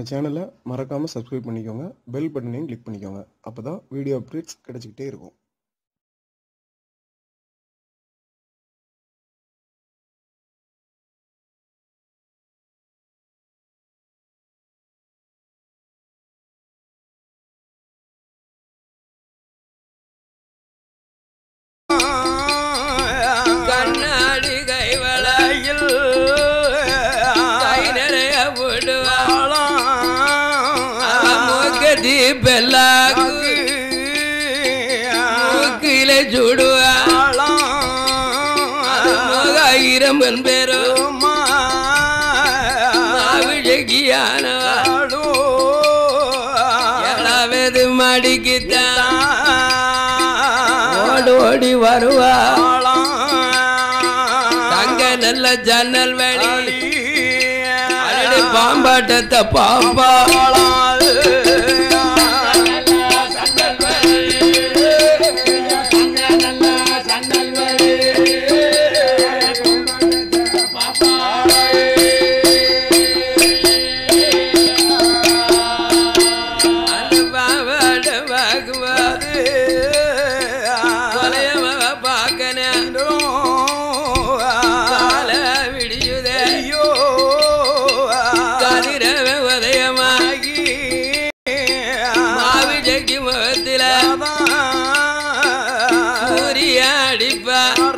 நம்ம சேனலை மறக்காமல் சப்ஸ்கிரைப் பண்ணிக்கோங்க பெல் பட்டனையும் கிளிக் பண்ணிக்கோங்க அப்போ தான் வீடியோ அப்டேட்ஸ் கிடச்சிக்கிட்டே இருக்கும் கண்ணாடி கைவளையில் கை நிறைய போடுவாள் மூக்கத்தி பெல்லாக்கு மூக்கில சுடுவாள் முகாயிரம் பேரும் அபிஷேகியானவா ஏழாவது மடிக்குத்தான் ஓடி ஓடி வருவா தங்க நல்ல ஜன்னல் வழி அடடி பாம்பாட்டத்தை பாம்பா அந்த பாவாட பாக்குவாது கொலையமவ பார்க்கணும் கால விடியுதே கதிரவ உதயமாகி மாவி ஜக்கி முகத்தில சூரிய அடிப்பா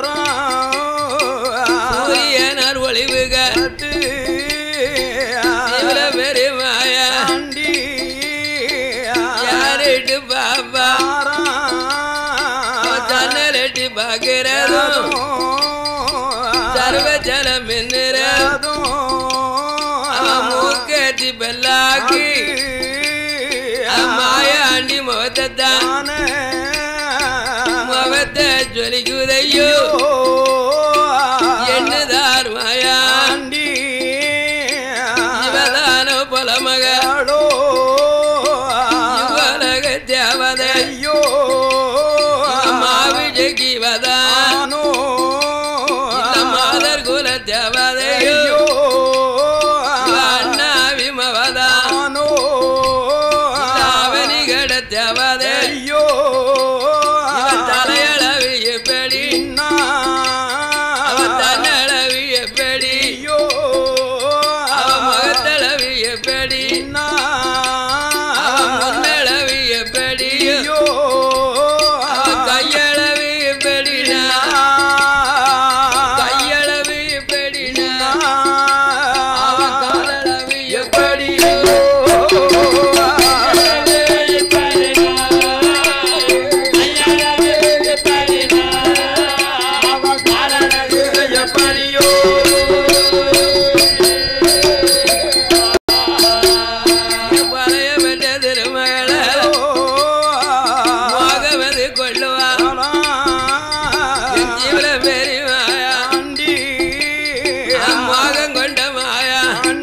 சூரியனர் ஒளிவுக இவள பெருமாயா யாரிட்டு பாப்பா ஜன்னலட்டி பாக்கிறதும் சர்வ ஜலம் மின்னுறதும் மூக்கத்தி பெல்லாக்கி மாயாண்டி முகத்தான் முகத்தை ஜொலிக்குதையோ என்னதார் மாயா இவதான புலமக இவலக தேவதை மாவி ஜகிவதான் இந்த மாதர் குல தேவதையோ அண்ணா விமவதான் அவனிகட தேவதை இவன் தலையளவு எப்படி அவன் தன்னளவு எப்படி அவன் முகத்தளவு எப்படி அவன் முன்னளவு எப்படி அவன் கையளவு எப்படினா கையளவு எப்படினா அவன் காலளவு எப்படியோ பழைய பெற்ற திருமகள மோகமது கொள்ளுவா ஜீவன பெரியமாயா மோகம் கொண்ட மாயா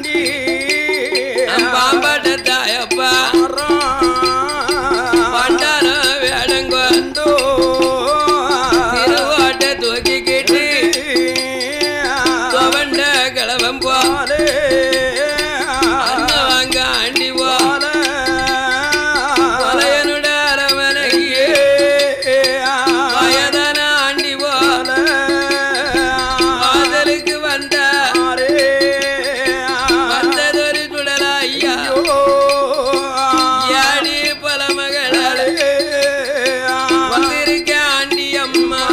பாம்பாட்ட தாயப்பா பண்டான வேடங்கோ திருவோட்ட தூக்கிக்கிட்டு துவண்ட கிளவம் போ அண்ணன் வாங்க ஆண்டி போ கொலையனுட அரமனையே வயதான ஆண்டி போ வாதலுக்கு வந்த வந்ததொரு சுடலா ஐயா யாடி பல மகளால் வந்திருக்க ஆண்டி அம்மா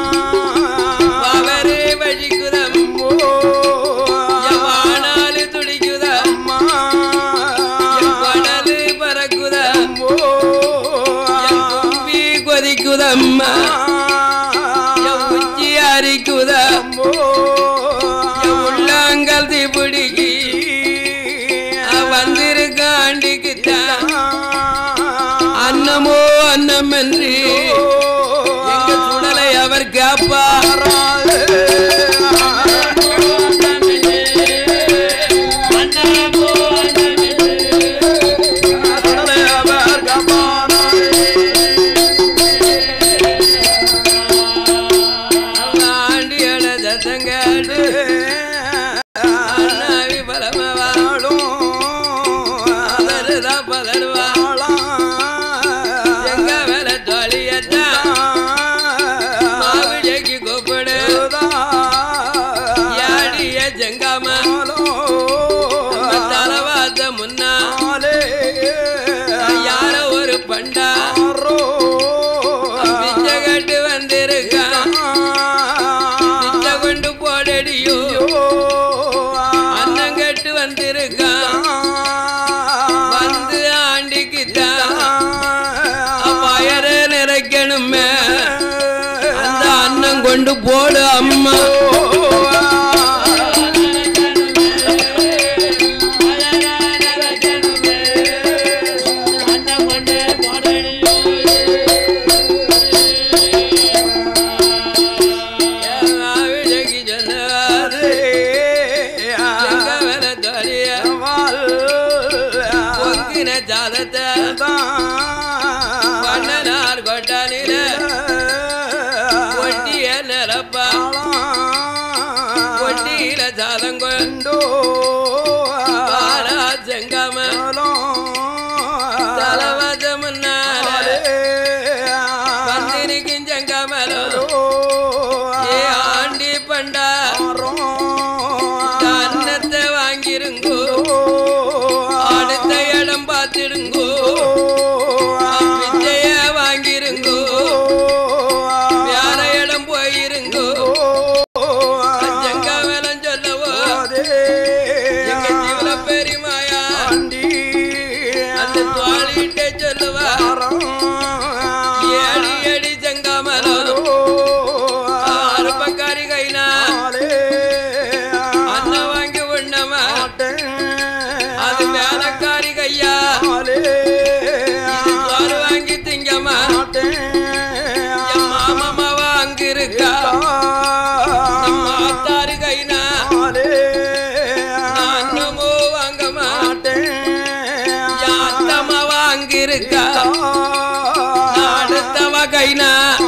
அவரே வழிக்குதம் வானாலு துடிக்குதம் கடலு பறக்குதம் கும்பி கொதிக்குதம்மா உச்சி அரிக்குதம் உள்ளாங்கல் தீப்பிடிக்கி வந்திருக்க ஆண்டிக்குத்தான் அன்னமோ அன்னம் என்று எங்க சுடலை அவர் கேப்பார் ஆண்டியோட சத்தங்காடு அண்ணாவி பலமவா கிடைக்கணுமே அந்த அன்னம் கொண்டு போடு அம்மா ஆவிடகி சொன்னாரு எங்க வேலை தோழிய பொங்கின ஜாலத்தை பண்ணனார் கொட்டானில ஒட்டிய நிலப்பா ஒட்டியில ஜாலங்கொண்டு பாரா செங்காம தலவாஜ முன்னால வந்திருக்கும் செங்காமலோ ஏ ஆண்டி பண்டா அன்னத்தை வாங்கிருங்கோ அடுத்த இடம் பார்த்திடுங்கோ விஜய வாங்கிருங்கோ வேற இடம் போயிருங்கோ செங்காமலம் சொல்லவோ எங்க ஜீவன பெரியமாயா அந்த துவாலிட்ட சொல்லுவா ஏடி ஏடி செங்காமலம் அருப்பக்காரி கைனா அண்ணன் வாங்கி உண்ணமா அது வேலைக்காரி கையா சோறு வாங்கி திங்கம்மா என் மாமாவா அங்க இருக்கா நம்ம ஆத்தாரு கைனா நான் அண்ணமோ வாங்கம்மா என் அத்தம்மாவா அங்க இருக்கா நான் அடுத்தவ கைனா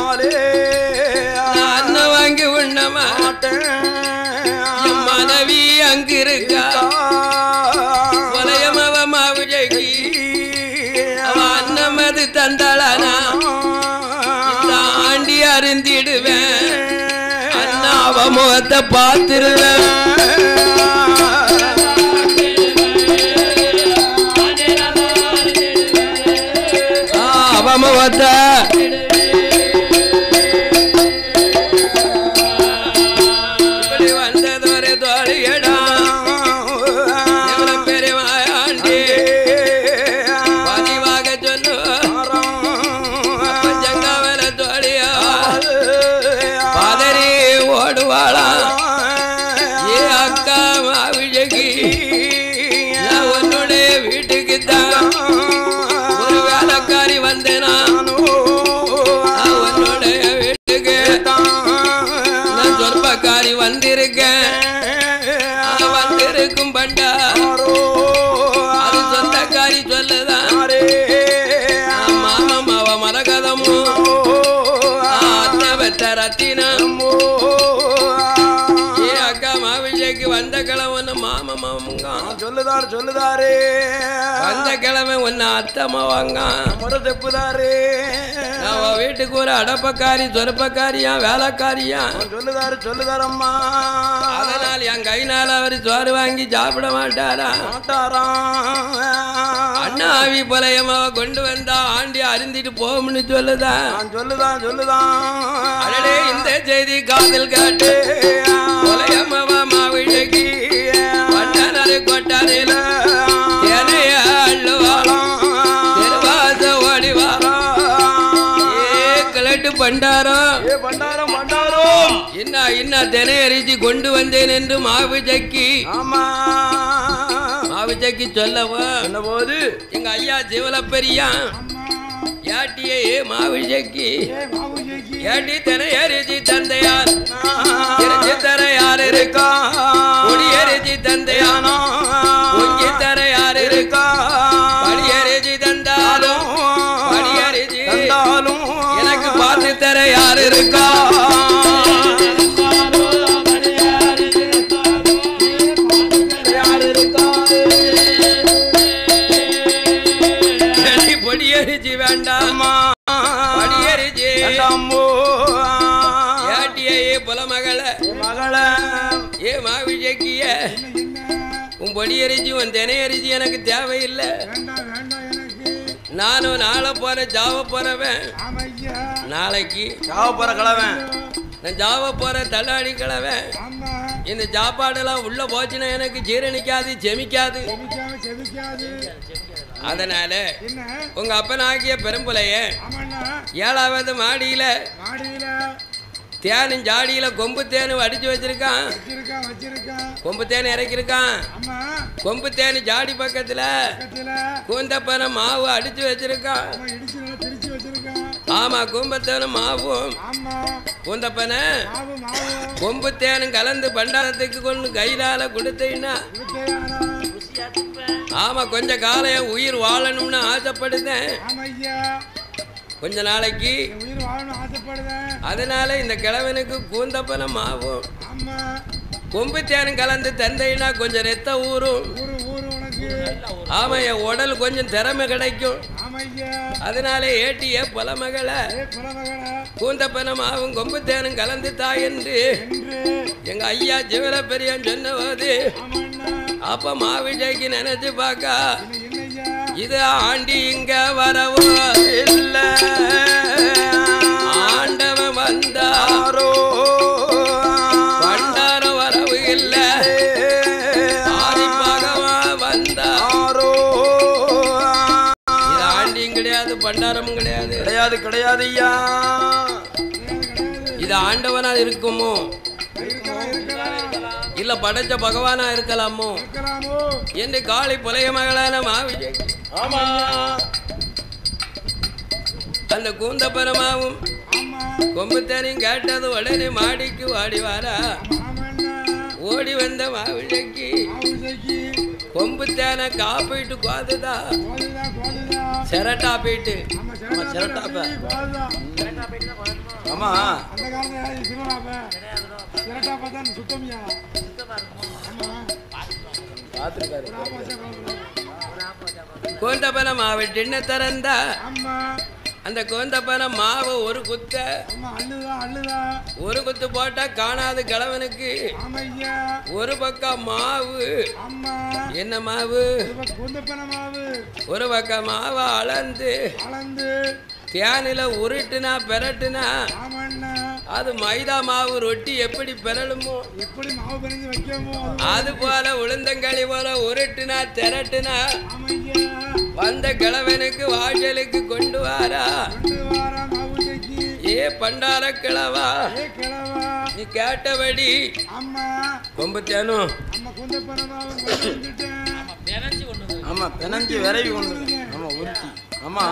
நான் அண்ணன் வாங்கி உண்ணமா என் மனைவி அங்க இருக்கா கொலையமவ மாவுஜகி அவ அன்னமது தந்தாளானா இந்த ஆண்டி அருந்திடுவேன் அண்ணா அவ முகத்தை பார்த்துருவேன் ஆ, அவ முகத்தை இப்படி வந்தது ஒரு தோழியடா எவ்வளவு பெரியவாயாண்டி பதிவாக சொல்லு பஞ்சங்காவல தோழியா பதறி ஓடுவாளா ஏ அக்கா மாவிழகி நான் உன்னுடைய வீட்டுக்கு தான் ஒரு வேலைக்காரி வந்தேனா நான் உன்னுடைய வீட்டுக்கு நான் சொற்பக்காரி வந்திருக்கேன் நான் வந்திருக்கும் பண்டா அது சொந்தக்காரி சொல்லுதான் மாமா மாவ மரகதமும் அத்தை பெத்த ரத்தினம் ஏ அக்கா மாவிஜய்க்கு வந்த கிழமை ஒன்று மாமா மாமுங்க சொல்லுதாரு சொல்லுதாரு வந்த கிழமை ஒன்று அத்தம்மா வாங்க முறை தெப்புதாரு நான் உன் வீட்டுக்கு ஒரு அடப்பக்காரி சொருப்பக்காரியா வேலைக்காரியா சொல்லுதாரு சொல்லுதாரம்மா அதனால் என் கைனால அவர் சோறு வாங்கி சாப்பிட மாட்டாரா மாட்டாராம் அண்ணா ஆவி புலையமாவ கொண்டு வந்தா ஆண்டி அருந்திட்டு போகும்னு சொல்லுதான் நான் சொல்லுதான் சொல்லுதான் அடடே இந்த செய்தி காதல் காட்டு புலையமாவ மாவிழகி பட்டனரை கொட்டாரில தேனைய அள்ளுவாளாம் திருவாச ஓடிவாரா ஏ கிளட்டு பண்டாரம் ஏ பண்டாரம் பண்டாரம் என்ன என்ன தினை அரிசி கொண்டு வந்தேன் என்று மாவு ஜக்கி ஆமா மாவு ஜக்கி சொல்லவா என்ன போது எங்க ஐயா சிவலப்பெரியா ஏட்டியே மாவு ஜக்கி ஏட்டி தினை அரிசி தந்தையார் எரிஞ்சி தர யார் இருக்கா கொடி எரிஞ்சி தந்தையானோ பொங்கி தர யார் இருக்கா படி எரிஞ்சி தந்தாலும் படி எரிஞ்சி தந்தாலும் எனக்கு பார்த்து தர யார் இருக்கா யார் இருக்கா எடி பொடி எரிஞ்சி வேண்டாம் படி எரிஞ்சி வேண்டாமோ ஏட்டியே புலமகள மகள ஏ மாவிஜக்கிய உன் பொடி எரிஞ்சி உன் தினை எரிஞ்சி எனக்கு தேவையில்லை நானும் நாளை போறேன் ஜாவ போறவன் நாளைக்கு சாவ போற கிழவன் நான் ஜாவ போறேன் தள்ளாடி கிழவன் இந்த சாப்பாடெல்லாம் உள்ள போச்சுன்னா எனக்கு ஜீரணிக்காது செமிக்காது அதனால என்ன உங்க அப்பனாகிய பெரும்புலைய ஆமாண்ணா ஏழாவது மாடியில மாடியில தேனும் ஜாடியில கொம்பு தேனும் அடிச்சு வச்சிருக்கான் வச்சிருக்கான் வச்சிருக்கான் கொம்பு தேன் இறக்கிருக்கான் அம்மா கொம்பு தேன் ஜாடி பக்கத்துல பக்கத்துல கூந்தப்பன மாவு அடிச்சு வச்சிருக்கான் அம்மா இடிச்சு நல்லா பிரிச்சு வச்சிருக்கான் ஆமா கும்பத்தேனும் மாவும் ஆமா கூந்தப்பன மாவு மாவு கொம்பு தேனும் கலந்து பண்டாரத்துக்கு கொண்டு கையிலால கொடுத்தீங்கன்னா கொடுத்தேயானா ஆமா கொஞ்ச காலம் உயிர் வாழணும்னு ஆசைப்படுதேன் ஆமா ஐயா கொஞ்ச நாளைக்கு என் உயிர் வாழணும் ஆசைப்படுதேன் அதனால இந்த கிழவனுக்கு கூந்தப்பன மாவும் ஆமா கொம்பு தேனும் கலந்து தந்தைனா கொஞ்சம் ரத்த ஊறும் ஊரு ஊரு உனக்கு ஆமா என் உடல் கொஞ்சம் திறமை கிடைக்கும் ஆமா ஐயா அதனால ஏட்டிய புலமகளை ஏ குலமகளா கூந்தப்பன மாவும் கொம்பு தேனும் கலந்து தாய் என்று என்று எங்க ஐயா சிவர பெரியான் சொன்னபோது ஆமாண்ணா அப்ப மாவிட்டைக்கு நினைச்சு பார்க்கா என்ன ஐயா இது ஆண்டி இங்க வரவோ இல்ல ஆண்டவன் வந்தா பண்டார வரவு இல்ல ஆதி பகவான் வந்தா இது ஆண்டியும் கிடையாது பண்டாரமும் கிடையாது கிடையாது கிடையாது ஐயா இது ஆண்டவனா இருக்குமோ இருக்கலாம் இருக்கலாம் இல்ல படைச்ச பகவானா இருக்கலாமோ இருக்கலாமோ என்று காளி புலைய மகளான மாவிஜய் ஆமா அந்த கூந்தப்பரமாவும் ஆமா கொம்புத்தனையும் கேட்டது உடனே மாடிக்கு வாடி வாரா ஆமாண்ணா ஓடி வந்த மாவிஜைக்கு ஆவுசைக்கு கொம்புத்தேனை காப்பிட்டு கோதுதா கோதுதான் கோதுதான் செரட்டா போயிட்டு ஆமா ஆமா, சிறட்டா சிரட்டாப்ப. கோதுதான் ஆமா அந்த காலத்துல யாரு சிவராப்ப சிரட்டா பார்த்தா சுத்தமியா ஆமா பார்த்துருக்காரு ஒரு ஆப்போசா கோதுதான். கோந்தப்பன மாவு டின்ன திறந்தா ஆமா அந்த கோந்தப்பன மாவு ஒரு குத்த ஆமா அள்ளுதா அள்ளுதா ஒரு குத்து போட்டா காணாது கிழவனுக்கு ஆமா ஐயா ஒரு பக்கம் மாவு ஆமா என்ன மாவு இப்ப குந்தப்பன மாவு ஒரு பக்கம் மாவை அளந்து அளந்து தேனில உருட்டுனா பெரட்டுனா ஆமாண்ணா அது மைதா மாவு ரொட்டி எப்படி பெறலுமோ எப்படி மாவு பிணைஞ்சு வைக்கமோ அது போல உளுந்தங்களி போல உருட்டுனா திரட்டுனா ஆமா ஐயா வந்த கிழவனுக்கு வாசலுக்கு கொண்டு வாரா கொண்டு வாரா மாவுசைக்கு ஏ பண்டார கிழவா ஏ கிழவா நீ கேட்டபடி அம்மா கொம்பு தேனும் நம்ம குந்தப்பன மாவு கொண்டு வந்துட்டேன் ஆமா பிணைஞ்சு விரைவி கொண்டு ஆமா உருட்டி ஆமா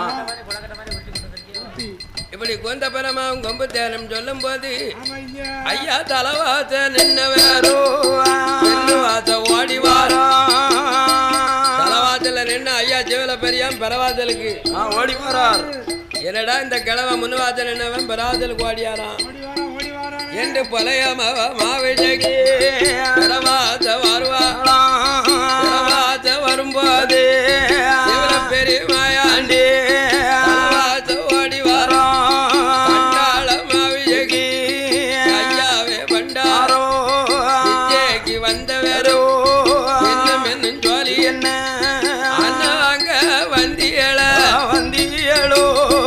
இப்படி கொந்த பரமாவும் கொம்பு தேனும் சொல்லும் போது ஆமா ஐயா ஐயா தலவாச நின்ன வேறோ வாச ஓடி வாரா தலவாசல நின்று ஐயா சிவல பெரியான் பெறவாசலுக்கு ஆ ஓடி வரார் என்னடா இந்த கிழவன் முன்வாசல் நின்னவன் பெறாதலுக்கு ஓடியாரான் ஓடி வாரா ஓடி வாரானே என்று பழைய மாவிஜகி பெறவாச வருவா பெறவாச வரும்போது சிவல பெரியமாயாண்டி தலவாச ஓடி வாரா பண்டாள மாவிஜகி ஐயாவே பண்டாரோ விஜய்க்கு வந்த வேறோ இன்னும் என்னும் ஜோலி என்ன அண்ணாங்க வந்தியல வந்தியலோ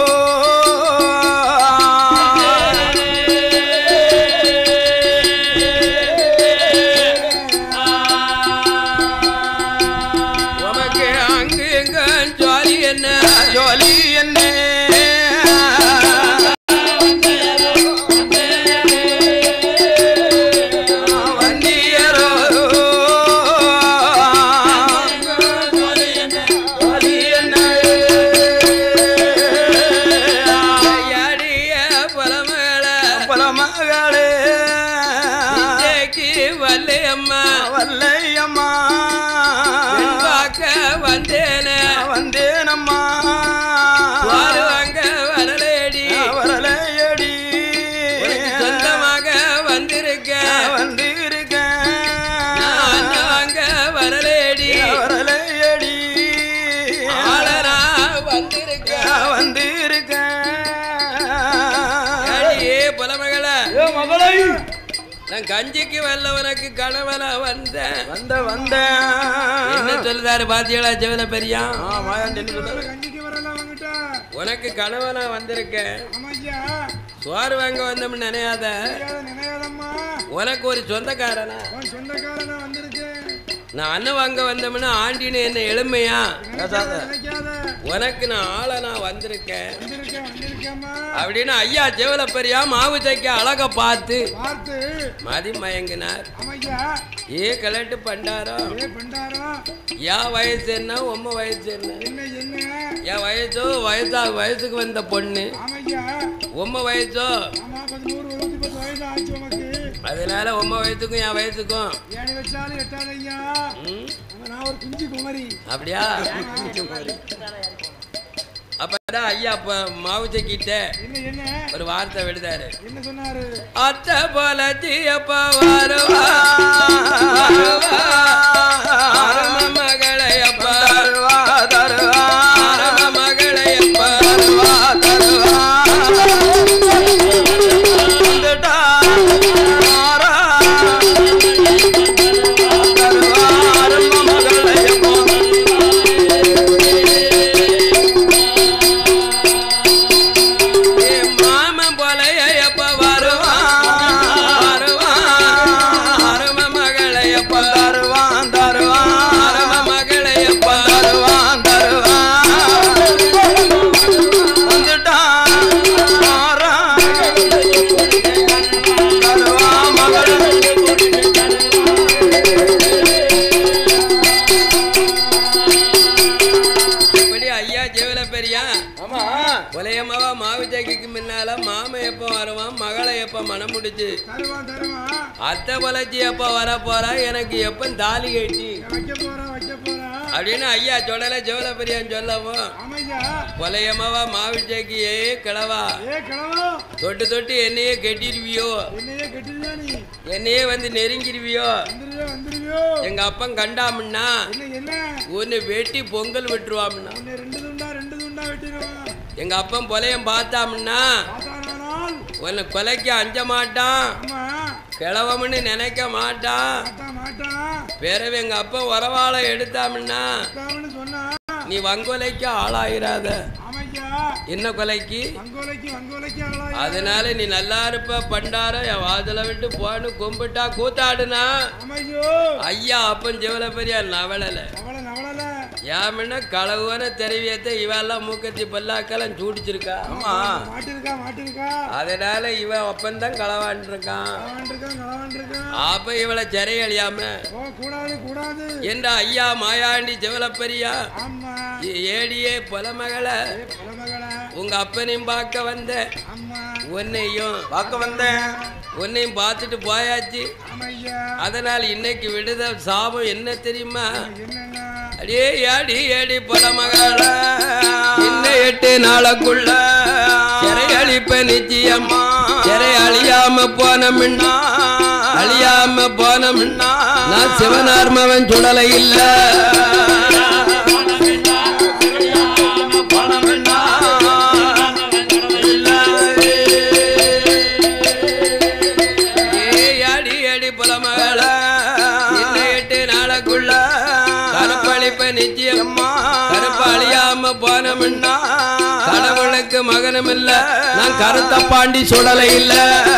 உமக்கு அங்கு எங்க ஜோலி என்ன ஜோலி என்ன வந்தியரோ ஜோலி என்ன கையாடிய புலமேள பல மகளே விஜய்க்கு வல்லையம்மா வல்லையம்மா பார்க்க வந்தேனே வந்தேனம்மா வாருவாங்க வரலேடி வரலையடி உனக்கு சொந்தமாக வந்திருக்கேன் வந்திருக்கேன் அண்ணாங்க வரலேடி வரலையடி ஆளனா வந்திருக்கேன் வந்திருக்கேன் ஏடியே புலமகள ஏ மகளை நான் கஞ்சிக்கு வரல உனக்கு கணவனா வந்தேன் வந்த வந்த என்ன சொல்லுதாரு பாத்தியலா செவல பெரியா ஆ மாயாண்டி என்ன சொல்றாரு? கஞ்சிக்கு வரல அவங்கிட்ட உனக்கு கணவனா வந்திருக்கேன் ஆமா ஐயா சோறு வாங்க வந்தோம்னு நினையாத நினையாத நினையாதம்மா உனக்கு ஒரு சொந்தக்காரனா உன் சொந்தக்காரனா வந்திருக்கேன் நான் அண்ணன் வாங்க வந்தோம்னா ஆண்டின்னு என்ன எளிமையா பேசாத நினைக்காத உனக்கு நான் ஆளை நான் வந்திருக்கேன் வந்திருக்கேன் வந்திருக்கேம்மா அப்படின்னு ஐயா செவல பெரியா மாவு தைக்க அழக பார்த்து பார்த்து மதி மயங்கினார் அமையா ஏ கலட்டு பண்டாரம் ஏ பண்டாரம் என் வயசு என்ன உம்ம வயசு என்ன என்ன என்ன என் வயசோ வயசா வயசுக்கு வந்த பொண்ணு ஆமையா உம்ம வயசோ ஆமா பதினோரு நூத்தி பத்து வயசு ஆச்சு உனக்கு அதனால உம்ம வயசுக்கும் என் வயசுக்கும் ஏழு வச்சாலும் எட்டாது ஐயா ம், ஆமா, நான் ஒரு குஞ்சு குமரி அப்படியா அப்பதான் ஐயா அப்ப மாவு சக்கிட்ட என்ன என்ன ஒரு வார்த்தை விடுதாரு என்ன சொன்னாரு அத்தை போல தீயப்பா வருவா வருவா அரும மகளை அப்பா தருவா தருவா அரும மகளை அப்பா தருவா தருவா வந்துட்டா ஆரா. தருவா அரும மகளையப்போ. ஏ மாமன் போல அப்பா வருவா வருவா அரும மகளை அப்பா தருவான் தருவான் அரும மகளை அப்பா தருவான் தருவான் வந்துட்டான் ஆரா. தருவான் மகள் இப்படி ஐயா ஜெவல பெரியா ஆமா உலயமாவா மாவு ஜாக்கிக்கு முன்னால மாமன் எப்ப வருவான் மகளை எப்ப மனம் முடிச்சு தருவான் தருவான் அத்தை பொலச்சி எப்ப வர போறா எனக்கு எப்ப தாலி கட்டி வைக்க போறான் வைக்க போறான் அப்படின்னு ஐயா சொல்லல ஜெவல பெரியான்னு சொல்லவும் ஆமையா கொலையம்மாவா மாவு ஜாக்கி ஏ கிழவா ஏ கிழவா தொட்டு தொட்டு என்னையே கட்டிடுவியோ என்னையே கட்டிருவியா நீ என்னையே வந்து நெருங்கிடுவியோ வந்துருவியோ வந்துருவியோ எங்க அப்பன் கண்டாமுன்னா என்ன என்ன ஒன்னு வெட்டி பொங்கல் விட்டுருவாமுன்னா உன்னை ரெண்டு துண்டா ரெண்டு துண்டா வெட்டிடுவான் எங்க அப்பன் பொலையம் பார்த்தாமுன்னா பார்த்தானால் உன்னை கொலைக்கு அஞ்ச மாட்டான் ஆமா கிழவம்னு நினைக்க மாட்டான் மாட்டா மாட்டான் பிறகு எங்க அப்பா உறவாளை எடுத்தாமுன்னா அக்காவுன்னு சொன்னா நீ வங்கொலைக்கு ஆளாயிராத ஆமையா என்ன கொலைக்கு வங்கோலைக்கு வங்கோலைக்கு ஆளா அதனால நீ நல்லா இருப்ப பண்டார என் வாதல விட்டு போன்னு கும்பிட்டா கூத்தாடுனா ஆமையோ ஐயா அப்பன் ஜெவல பெரியா நவளல நவள நவளல ஏமன்னா களவுன தெரிவியத்தை இவெல்லாம் மூக்கத்தி பல்லாக்கெல்லாம் சூடிச்சிருக்கா ஆமா மாட்டிருக்கா மாட்டிருக்கா அதனால இவன் அப்பன் தான் களவான் இருக்கான் களவாண்டிருக்கான் களவாண்டிருக்கான் அப்ப இவளை சிறை அழியாம ஓ கூடாது கூடாது என்ற ஐயா மாயாண்டி ஜெவல பெரியா ஆமா ஏடியே புலமகளை ஏ புலமகளா உங்க அப்பனையும் பார்க்க வந்த ஆமா உன்னையும் பார்க்க வந்தேன் உன்னையும் பார்த்துட்டு போயாச்சு ஆமையா அதனால இன்னைக்கு விடுதல் சாபம் என்ன தெரியுமா என்னன்னா அடியே ஏடி ஏடி புலமகள இன்னும் எட்டு நாளைக்குள்ள சிறை அழிப்ப நிச்சயமா சிறை அழியாம போன முன்னா அழியாம போன முன்னா நான் சிவனார்மவன் சுடலை இல்ல ஏ அடி அடி புலமகள இன்னும் எட்டு நாளைக்குள்ள கருப்பழிப்ப நிச்சயமா கருப்பு அழியாம போன முன்னா கடவுளுக்கு மகனும் இல்ல நான் கருத்த பாண்டி சுடலை இல்ல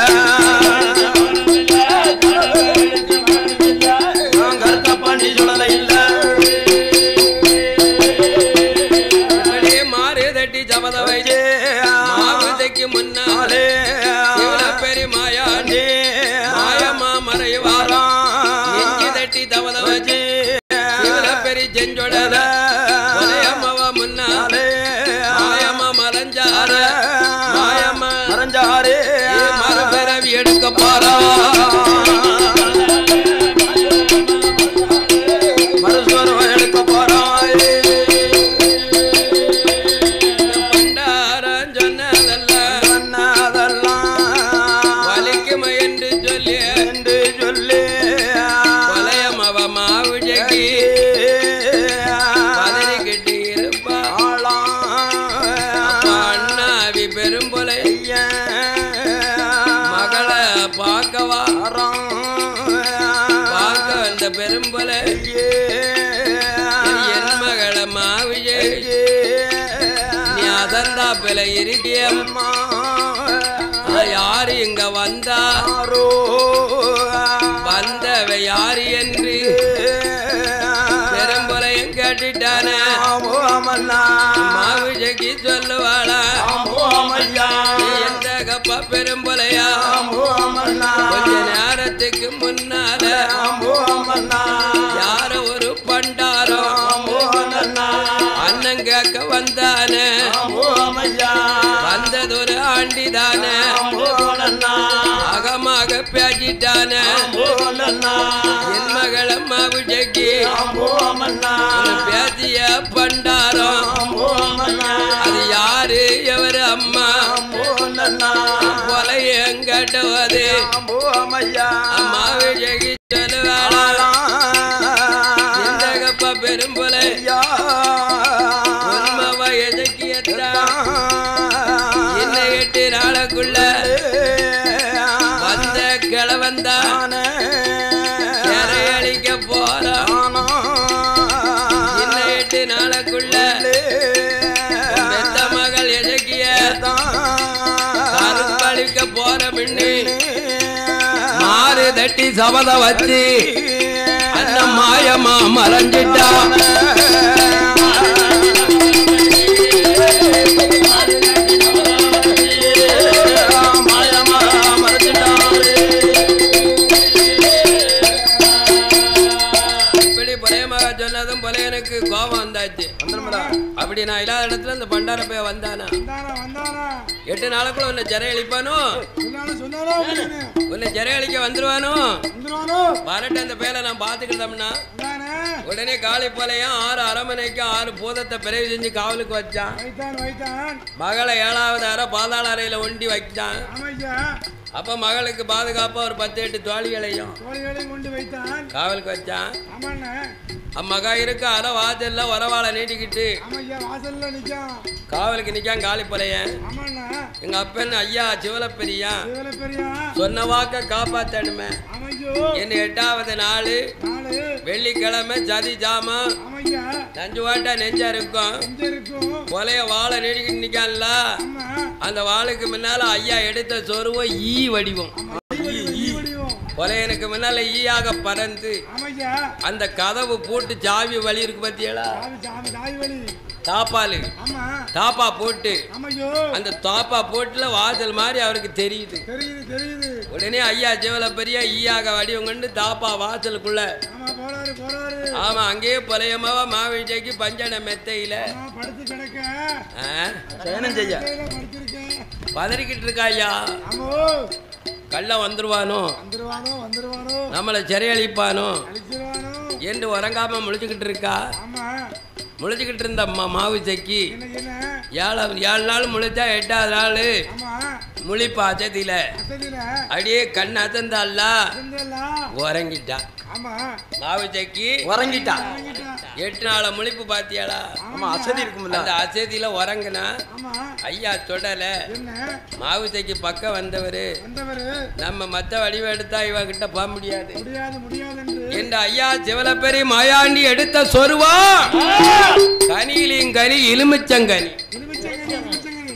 பாண்டி சொல்லலை இல்ல அப்படியே மாறு தட்டி ஜபத வைத்து மாவிதைக்கு முன்னாலே பெரிய மாயாண்டி மாயமா மறைவாரா நெஞ்சு தட்டி தவத வச்சு பெரிய செஞ்சொடல உதயமவ முன்னாலே மாயமா மறைஞ்சார மாயமா மறைஞ்சாரே மறுபிறவி எடுக்க போறா மறுஸ்வரம் எடுக்க போறாய் பண்டாரம் சொன்னதெல்லாம் சொன்னதெல்லாம் வலிக்கும என்று சொல்லி என்று சொல்லி கொலையமவ மாவுஜகி பதறிக்கிட்டு இருப்பா அப்ப அண்ணாவி பெரும்பொலை மகளை பார்க்கவா பார்க்க வந்த பெரும்பொலை என் மகளை மாவிஜை நீ அதந்தா பில இருக்கியம் யாரு இங்க வந்தா வந்தவ யாரு என்று அம்மண்ணா மாவு ஜெகி சொல்லுவாளா அம்போ அம்மையா நீ எந்த கப்பா பெரும்பலையா அம்போ அம்மண்ணா கொஞ்ச நேரத்துக்கு முன்னால அம்போ அம்மண்ணா யார ஒரு பண்டாரம் அம்போ அண்ணா அண்ணன் கேட்க வந்தானே அம்போ அம்மையா வந்ததொரு ஆண்டிதானே அம்போ அண்ணா அகமாக பேசிட்டானே அம்போ அண்ணா என் மகள மாவு ஜெகி அம்போ அம்மண்ணா பேசிய பண்டாரம் அம்போ அம்மண்ணா அது யாரு எவரு அம்மா அம்போ அண்ணா கொலை எங்கட்டவது அம்போ அம்மையா அம்மாவை ஜெகி சொல்லுவாளா எந்த கப்பா பெரும்பொலை ஐயா உண்மவ எதக்கியத்தான் என்ன எட்டு நாளுக்குள்ள வந்த கிழவந்தான் சிறையளிக்க போறான் என்ன எட்டு நாளுக்குள்ள பெத்த மகள் எதக்கிய கருப்பளிக்க போற மின்னு மாறு தட்டி சபதம் வச்சு அந்த மாயமா மறைஞ்சிட்டான் இப்படி புலையமாக சொன்னதும் புலையனுக்கு கோபம் வந்தாச்சு அப்படி நான் இல்லாத இடத்துல இந்த பண்டார போய் வந்தானா வந்தானா வந்தானா எட்டு நாளுக்குள்ள உன்னை சிறை அழிப்பானோ சொன்னாலும் சொன்னாரோ அப்படின்னு உன்னை சிறை அழிக்க வந்துருவானோ வந்துருவானோ வரட்டு அந்த பேரை நான் பார்த்துக்கிட்டோம்னா வந்தானே உடனே காளி போலையும் ஆறு அரமனைக்கு ஆறு பூதத்தை பிறகு செஞ்சு காவலுக்கு வச்சான் வைத்தான் வைத்தான் மகளை ஏழாவது அறை பாதாள அறையில ஒண்டி வச்சான் ஆமையா அப்ப மகளுக்கு பாதுகாப்பா ஒரு பத்து எட்டு தோழிகளையும் தோழிகளையும் கொண்டு வைத்தான் காவலுக்கு வச்சான் ஆமாண்ணே அம்மகா இருக்க அரை வாசல்ல உறவாளை நீட்டிக்கிட்டு ஆமையா வாசல்ல நிக்கான் காவலுக்கு நிக்கான் காளி போலையன் ஆமாண்ணா எங்க அப்பன் ஐயா சிவலப்பெரியா இவளை பெரியா சொன்ன வாக்க காப்பாத்தணுமே அமையோ என்ன எட்டாவது நாள் நாலு வெள்ளிக்கிழமை சதி ஜாமா ஆமையா நஞ்சு வாட்டா நெஞ்சா இருக்கும் எங்க இருக்கும் கொலைய வாழை நீடிக்கிட்டு நிக்கான்ல ஆமா அந்த வாளுக்கு முன்னால ஐயா எடுத்த சொருவம் ஈ வடிவம் ஈவடியும் கொலையனுக்கு முன்னால ஈயாக பறந்து ஆமையா அந்த கதவு போட்டு சாவி வழி இருக்கு பத்தியலா சாமி சாமி தாய் வழி தாப்பாலு ஆமா தாப்பா போட்டு ஆமையோ அந்த தாப்பா போட்டுல வாசல் மாதிரி அவருக்கு தெரியுது தெரியுது தெரியுது உடனே ஐயா சிவல பெரிய ஈயாக வடிவம் கொண்டு தாப்பா வாசலுக்குள்ள ஆமா போறாரு போறாரு ஆமா அங்கேயே புலையமாவா மாவிஜைக்கு பஞ்சன மெத்தையில ஆமா படுத்து கிடக்க ஆ, சயனம் செய்ய கையில படுத்திருக்கேன் பதறிக்கிட்டு இருக்கா ஐயா ஆமோ கள்ள வந்துருவானோ வந்துருவானோ வந்துருவானோ நம்மளை சிறையழிப்பானோ அழிச்சிருவானோ என்று உறங்காம முழிச்சுக்கிட்டு இருக்கா ஆமா முழிச்சுக்கிட்டு இருந்த அம்மா மாவு சக்கி என்ன என்ன ஏழு ஏழு நாள் முழிச்சா எட்டாவது நாள் ஆமா முழிப்பா அச்சத்தில அசதியில அடியே கண் அசந்தால இருந்தெல்லாம் உறங்கிட்டா ஆமா மாவு சக்கி உறங்கிட்டா வாங்கிட்டா. எட்டு நாள முழிப்பு பாத்தியாளா ஆமா அசதி இருக்கும்ல அந்த அசதியில உறங்குனா ஆமா ஐயா தொடல என்ன மாவு சக்கி பக்கம் வந்தவரு வந்தவரு நம்ம மத்த வடிவம் எடுத்தா இவ கிட்ட போக முடியாது முடியாது முடியாது என்று என்ற ஐயா சிவலப்பெரி மாயாண்டி எடுத்த சொருவா கனியிலிங் கனி எலுமிச்சங்கனி எலுமிச்சங்கனி எலுமிச்சங்கனி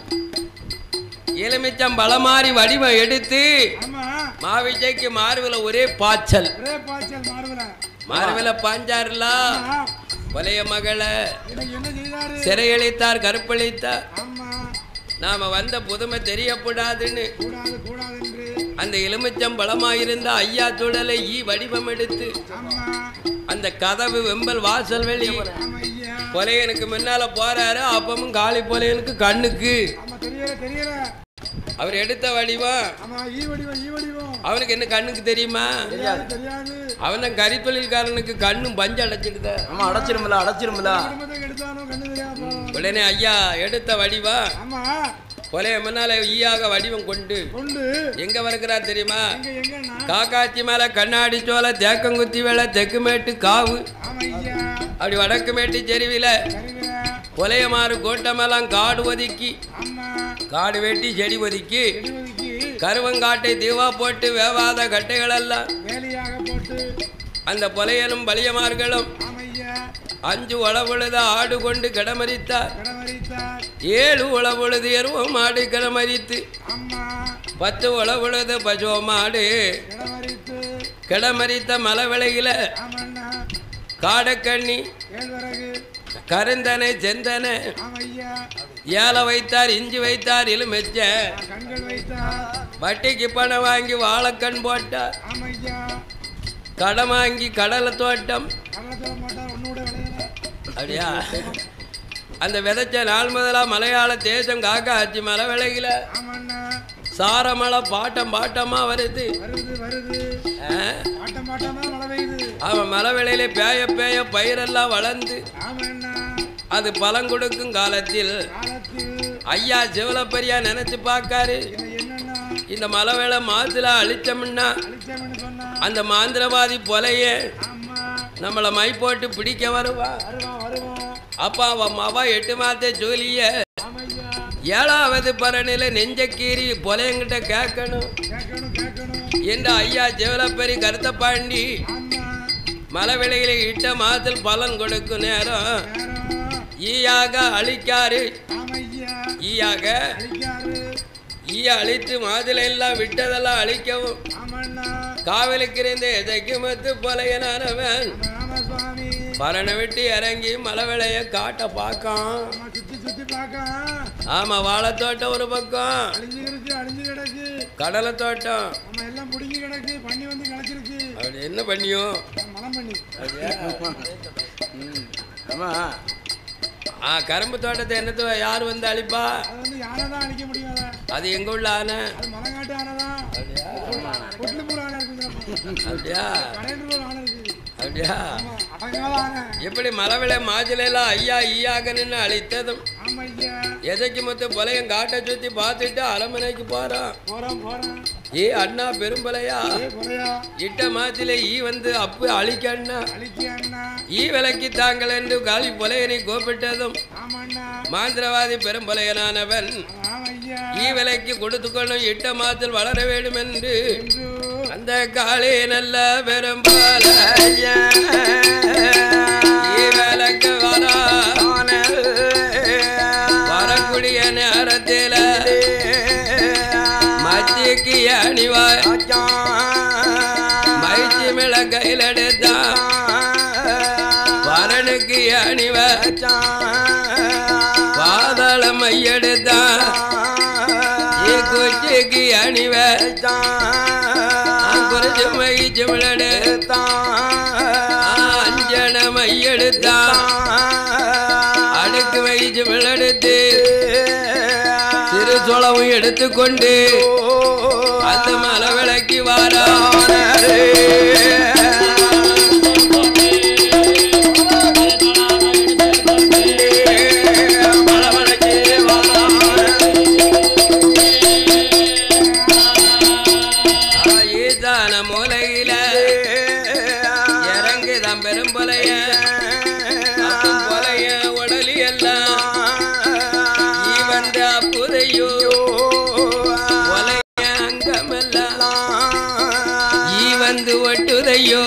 எலுமிச்சம் பலமாரி வடிவம் எடுத்து ஆமா மாவிஜய்க்கு மார்பில ஒரே பாய்ச்சல் ஒரே பாய்ச்சல் மாறுவல மார்பில பாஞ்சாருல ஆமா கொலைய மகளை இன்னைக்கு என்ன செய்தாரு சிறையளித்தார் கருப்பளித்தார் ஆமா நாம வந்த புதுமை தெரியக்கூடாதுன்னு கூடாது கூடாது என்று அந்த எலுமிச்சம் பலமாயிருந்த ஐயா சுடலை ஈ வடிவம் எடுத்து ஆமா அந்த கதவு வெம்பல் வாசல் வெளி ஆமா ஐயா கொலையனுக்கு முன்னால போறாரு அப்பமும் காளி கொலையனுக்கு கண்ணுக்கு ஆமா தெரியல தெரியல அவர் எடுத்த வடிவம் ஆமா ஈ வடிவம் ஈ வடிவம் அவனுக்கு என்ன கண்ணுக்கு தெரியுமா தெரியாது தெரியாது அவன் தான் கரித்தொழில்காரனுக்கு கண்ணும் பஞ்சு அடைச்சிடுத ஆமா அடைச்சிருமில்ல அடைச்சிருமில்ல குடும்பத்தை கெடுத்தானோ கண்ணு தெரியாம போனோம். உடனே ஐயா எடுத்த வடிவம் ஆமா கொலைய முன்னால ஈயாக வடிவம் கொண்டு கொண்டு எங்க வருகிறார் தெரியுமா எங்க எங்கன்னா காக்காச்சி மேல கண்ணாடி சோலை தேக்கங்குத்தி வேலை தெக்கு மேட்டு காவு ஆமா ஐயா அப்படி வடக்கு மேட்டு செருவில சரிவில கொலையமாறு கோட்டமெல்லாம் காடு ஒதுக்கி ஆமா காடு வெட்டி செடி ஒதுக்கி செடிவதிக்கு கருவங்காட்டை தீவா போட்டு வேவாத கட்டைகளெல்லாம் வேலையாக போட்டு அந்த புலையலும் பலியமார்களும் ஆமா ஐயா அஞ்சு உளவுழுத ஆடு கொண்டு கிடமரித்தார் கடமரித்தார் ஏழு உளவுழுது எருவம் ஆடு கிடமரித்து அம்மா பத்து உளவுழுது பசுவ மாடு கடமரித்து கிடமரித்த மலை விலையில ஆமண்ணா காடக்கண்ணி கேழ்வரகு கருந்தனை செந்தனை ஆமா ஐயா ஏல வைத்தார் இஞ்சி வைத்தார் இலுமெச்ச கண்கள் வைத்தார் வட்டிக்கு பணம் வாங்கி வாழைக்கண் போட்டார் ஆமா ஐயா கடன் வாங்கி கடலை தோட்டம் கள்ளத்துல மாட்டார் ஒன்னோட விளையல அப்படியா அந்த விதைச்ச நாள் முதலா மலையாள தேசம் காக்கா ஆச்சு மலை விளையில ஆமாண்ணா சாரமலை பாட்டம் பாட்டமா வருது வருது வருது ஆ? பாட்டம் பாட்டமா மழை பெய்யுது அவன் மலை விளையில பேய பேய பயிரெல்லாம் வளர்ந்து ஆமாண்ணா அது பலன் கொடுக்கும் காலத்தில் காலத்தில் ஐயா சிவலப்பரியா நினைச்சு பார்க்காரு இது என்னன்னா இந்த மலை வேலை மாத்துல அழிச்சோம்னா அழிச்சவன்னு சொன்னா அந்த மாந்திரவாதி பொலைய ஆமா நம்மளை மை போட்டு பிடிக்க வருவா வருவான் வருவான் அப்பா அவன் மவ எட்டு மாத்த ஜோலிய ஆமா ஐயா ஏழாவது பரணில நெஞ்ச கீறி பொலையங்கிட்ட கேட்கணும் கேட்கணும் கேட்கணும் என்று ஐயா சிவலப்பரி கருத்த பாண்டி ஆமா மலை விலையில இட்ட மாதத்தில் பலன் கொடுக்கும் நேரம் நேரம் ஈயாக அழிக்காரு ஆமா ஐயா ஈயாக அழிக்காரு ஈய அழித்து மாதுளை எல்லாம் விட்டதெல்லாம் அழிக்கவும் ஆமாண்ணா காவலுக்கு இருந்த எதைக்கு மத்து பொலையனானவன் ஆமா சுவாமி பரணை விட்டு இறங்கி மலை விளைய காட்ட பார்க்கான் ஆமா சுத்தி சுத்தி பார்க்க ஆமா வாழைத்தோட்டம் ஒரு பக்கம் அழிஞ்சு கிடக்கு அழிஞ்சு கிடக்கு கடலை தோட்டம் ஆமா எல்லாம் பிடுங்கி கிடக்கு பண்ணி வந்து கிடச்சிருக்கு அப்படி என்ன பண்ணியும் மலம் பண்ணி ஆமா ஆ கரும்பு தோட்டத்தை என்னத்து யார் வந்து அழிப்பா அது வந்து யானை தான் அழிக்க முடியும் அதை அது எங்க உள்ள ஆனை அது மலங்காட்டு ஆனை தான் கொட்டிலுப்பூர் ஆனை இருக்குது அப்படியா கடையூர் ஆனை இருக்குது அப்படியா ஆமா அடங்காத ஆனை எப்படி மலை விளை மாஜிலெல்லாம் ஐயா ஈயாக நின்று அழித்ததும் ஆமா ஐயா எதைக்கு மொத்த பொலையும் காட்டை சுத்தி பார்த்துட்டு அலமனைக்கு போறான் போறோம் போறோம் ஏ அண்ணா பெரும்பலையா ஏ குறையா இட்ட மாத்தில ஈ வந்து அப்பு அழிக்க அண்ணா அழிக்க அண்ணா ஈ விலைக்கு தாங்கள் என்று காலி பொலையனை கூப்பிட்டதும் ஆமா அண்ணா மாந்திரவாதி பெரும்பலையனானவன் ஆமா ஐயா ஈ விலைக்கு கொடுத்துக்கொள்ளும் இட்ட மாத்தில் வளர வேண்டும் என்று என்று அந்த காளி நல்ல பெரும்பலைய ஈ விலைக்கு வரா வரக்கூடிய நேரத்தில் மத்திக்கு அணிவாய் மைச்சி மிள கையில் எடுத்தான் வரனுக்கு அணிவ பாதாள மையெடுத்தான் ஈ குச்சிக்கு அணிவ குறிச்சு மைச்சி மிளடு அஞ்சன மையெடுத்தான் அடுக்கு மைச்சி மிளடுத்து சிறு சொலவும் எடுத்துக்கொண்டு அந்த மலை விளக்கி வாரா ஈசான மூலையில இறங்குதான் பெரும்பலைய அத்தும் பொலைய உடலி எல்லாம் ஈ வந்த அப்புதையோ ஒலைய அங்கமெல்லாம் ஈ வந்து ஒட்டுதையோ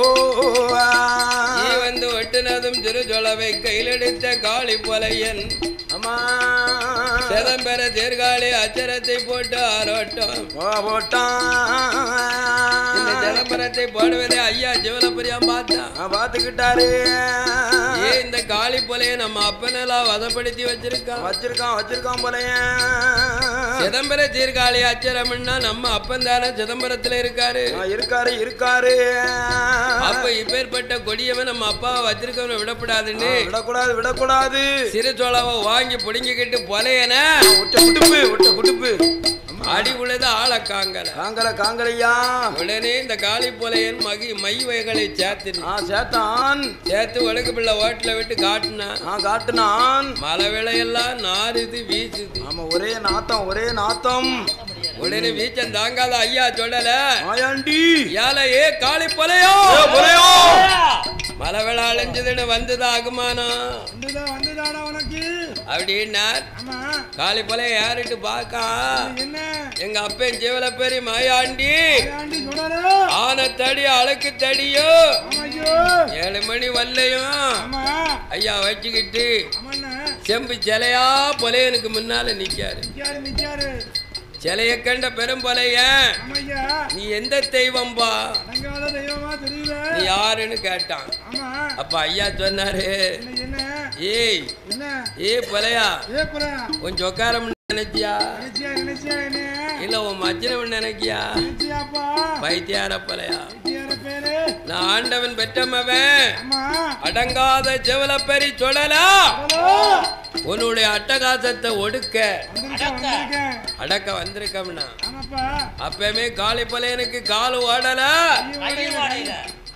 ஈ வந்து ஒட்டுனதும் திருஜொலவை கையிலெடுத்த காளி பொலையன் அம்மா சிதம்பர தேர்காழி அச்சரத்தை போட்டு ஆரோட்டம் போட்டான் இந்த சிதம்பரத்தை போடுவதை ஐயா சிவலப்பரியாம் பார்த்தான் பாத்துக்கிட்டாரு ஏ இந்த காளி பொலைய நம்ம அப்பனெல்லாம் வதப்படுத்தி வச்சிருக்கான் வச்சிருக்கான் வச்சிருக்கான் போலயே சிதம்பர தீர்காழி அச்சரம்னா நம்ம அப்பன் தானே சிதம்பரத்துல இருக்காரு ஆ, இருக்காரு இருக்காரு அப்ப இப்பேற்பட்ட கொடியவன் நம்ம அப்பாவை வச்சிருக்கவனை விடப்படாதுன்னு விடக்கூடாது விடக்கூடாது சிறு சோளாவை வாங்கி புடுங்கிக்கிட்டு பொலையன விட்ட குடுப்பு விட்ட குடுப்பு அடி உழுத ஆளக்காங்கல காங்கல காங்கலையா உடனே இந்த காளி பொலையன் மகி மை வகைகளை சேர்த்து ஆ சேத்தான் சேர்த்து வழுக்கு பிள்ளை ஓட்டில் விட்டு காட்டுனா ஆ காட்டுனான் மழை விளையெல்லாம் நாறுது வீசுது ஆமா ஒரே நாத்தம் ஒரே நாத்தம் உடனே வீச்சம் தாங்காத ஐயா சொல்லல ஆயாண்டி ஏல ஏ காளி பொலையோ ஏ, பொலையோ! மழை விழா அழிஞ்சதுன்னு வந்தது ஆகுமானம் வந்துதான் வந்துதாடா உனக்கு அப்படின்னா ஆமா காளி பொலைய யாருட்டு பாக்கா இது என்ன எங்க அப்பன் ஜீவல பெரிய மாயாண்டி ஆண்டி சொல்றாரு ஆன தடி அழுக்கு தடியோ ஆமா ஐயோ ஏழு மணி வல்லையும் ஆமா ஐயா வச்சுக்கிட்டு ஆமாண்ணா செம்பு சிலையா பொலையனுக்கு முன்னால நிக்காரு நிக்காரு நிக்காரு சிலைய கண்ட பெரும்பொலைய ஆமையா நீ எந்த தெய்வம்பா அடங்காத தெய்வமா தெரியல நீ யாருன்னு கேட்டான் ஆமா அப்ப ஐயா சொன்னாரு என்ன என்ன ஏய் என்ன ஏ பலையா ஏப்பரா கொஞ்சம் உட்காரம் நினைச்சியா நினைச்சியா நினைச்சியா என்ன இல்ல உன் மச்சினவன் நினைக்கியா நினைச்சியாப்பா பைத்தியார பலையா யார பேரு நான் ஆண்டவன் பெற்றமவன் அம்மா அடங்காத செவலப்பெரி சொல்லலா ஹலோ உன்னுடைய அட்டகாசத்தை ஒடுக்க வந்திருக்கேன் வந்திருக்கேன் அடக்க வந்திருக்கம்னா ஆமாப்பா அப்பமே காளி பலையனுக்கு கால் ஓடல ஐயோ, வாடையில.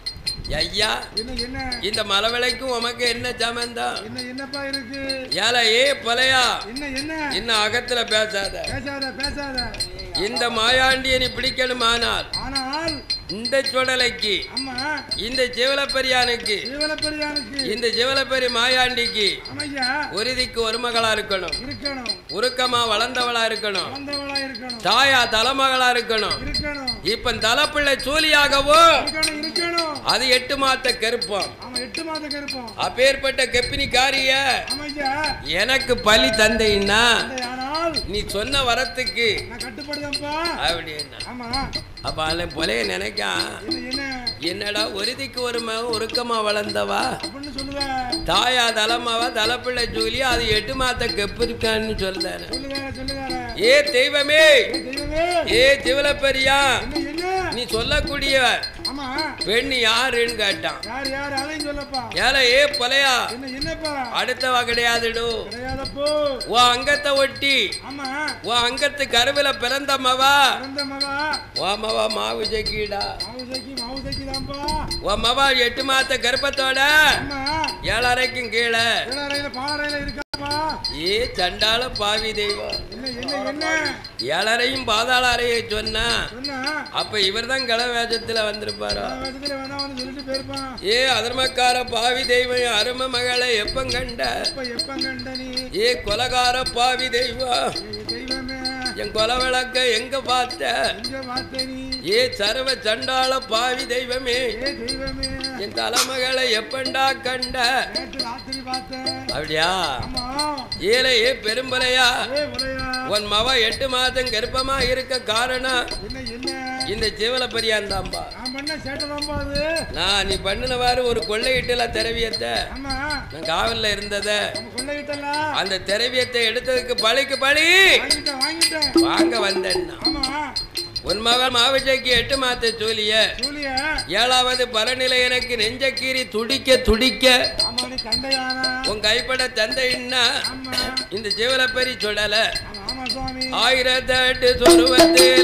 ஐயா என்ன என்ன இந்த மலவிளைக்கும் உமக்கு என்ன சம்பந்தம் என்ன என்னப்பா இருக்கு ஏல ஏ பலையா என்ன என்ன இன்னும் அகத்துல பேசாத பேசாத பேசாத இந்த மாயாண்டியை நீ பிடிக்கணுமானால் ஆனால் இந்த சுடலைக்கு அம்மா இந்த சிவலப்பெரியானுக்கு ஜீவனப்பெரியானுக்கு இந்த சிவலப்பெரி மாயாண்டிக்கு அமையா உறுதிக்கு ஒரு மகளா இருக்கணும் இருக்கணும் உருக்கமா வளர்ந்தவளா இருக்கணும் வந்தவளா இருக்கணும் தாயா தலைமகளா இருக்கணும் இருக்கணும் இப்ப தலைப்பிள்ளை சூலியாகவும் இருக்கணும் இருக்கணும் அது எட்டு மாத்த கருப்பம் ஆமா எட்டு மாதம் இருப்போம் அப்பேற்பட்ட கெப்பினி காரிய அமையா எனக்கு பலி தந்தைன்னா அந்த ஆனால் நீ சொன்ன வரத்துக்கு நான் கட்டுப்படுதேன்ப்பா அப்படின்னா ஆமா அப்ப அவளை பொலைய நினைக்கான் என்ன என்ன என்னடா ஒருதிக்கு ஒரு மகன் உருக்கமா வளர்ந்தவா அப்படின்னு சொல்லுவேன் தாயா தலைமாவா தலைப்பிள்ளை ஜூலி அது எட்டு மாத்த கெப்பு இருக்கான்னு சொல்றாரு சொல்லுவேன் சொல்லுவேன் ஏ தெய்வமே தெய்வமே ஏ சிவலப்பெரியா என்ன என்ன நீ சொல்லக்கூடிய ஆமா பெண் யாருன்னு கேட்டான் யார் யார் அதையும் சொல்லப்பா ஏல ஏ பொலையா என்ன என்னப்பா அடுத்தவ கிடையாதுடு கிடையாதப்போ உன் அங்கத்தை ஒட்டி ஆமா உன் அங்கத்து கருவில பிறந்த மவா பிறந்த மகா உன் மவா மாவு ஜெக்கிடா மாவுசைக்கு மாவுசைக்கு தான்ப்பா உன் மவா எட்டு மாத்த கர்ப்பத்தோட ஆமா ஏழரைக்கும் கீழே இளறையில பாறையில இருக்காப்பா ஏ சண்டால பாவி தெய்வம் என்ன என்ன என்ன ஏழரையும் பாதாள அறையை சொன்னா சொன்னா அப்ப இவர்தான் கள வேஷத்துல வந்திருப்பாரோ வேஷத்துல வேணா வந்து சொல்லிட்டு போயிருப்பான் ஏ அதர்மக்கார பாவி தெய்வம் அரும மகளை எப்ப கண்ட இப்ப எப்ப கண்ட நீ ஏ கொலகார பாவி தெய்வம் ஏய் தெய்வமே என் கொல விளக்க எங்க பார்த்த எங்க பார்த்த நீ ஏ சர்வ சண்டாள பாவி தெய்வமே ஏ தெய்வமே என் தலைமகளை எப்பண்டா கண்ட நேற்று ராத்திரி பார்த்தேன் அப்படியா ஆமா ஏலே ஏ பெரும்பலையா ஏ உலையா உன் மவ எட்டு மாதம் கர்ப்பமா இருக்க காரணம் என்ன என்ன இந்த ஜீவல பெரியாந்தாம்பா நான் பண்ண சேட்டதான்பா அது நான் நீ பண்ணினவாறு ஒரு கொள்ளையிட்டுல திரவியத்தை ஆமா நான் காவல்ல இருந்தத நம்ம கொள்ளையிட்டல அந்த திரவியத்தை எடுத்ததுக்கு பழிக்கு பழி வாங்கிட்டேன் வாங்கிட்டேன் வாங்க வந்தேன்னா ஆமா உன் மகள் மாவிஜைக்கு எட்டு மாத்த சூலிய சூலிய ஏழாவது பரநிலை எனக்கு நெஞ்சக்கீறி துடிக்க துடிக்க ஆமா நீ கண்டையானா உன் கைப்பட தந்தைன்னா ஆமா இந்த ஜீவலப்பெரி சுடல ஆமா ஆமா சுவாமி ஆயிரத்தெட்டு சொருவத்தில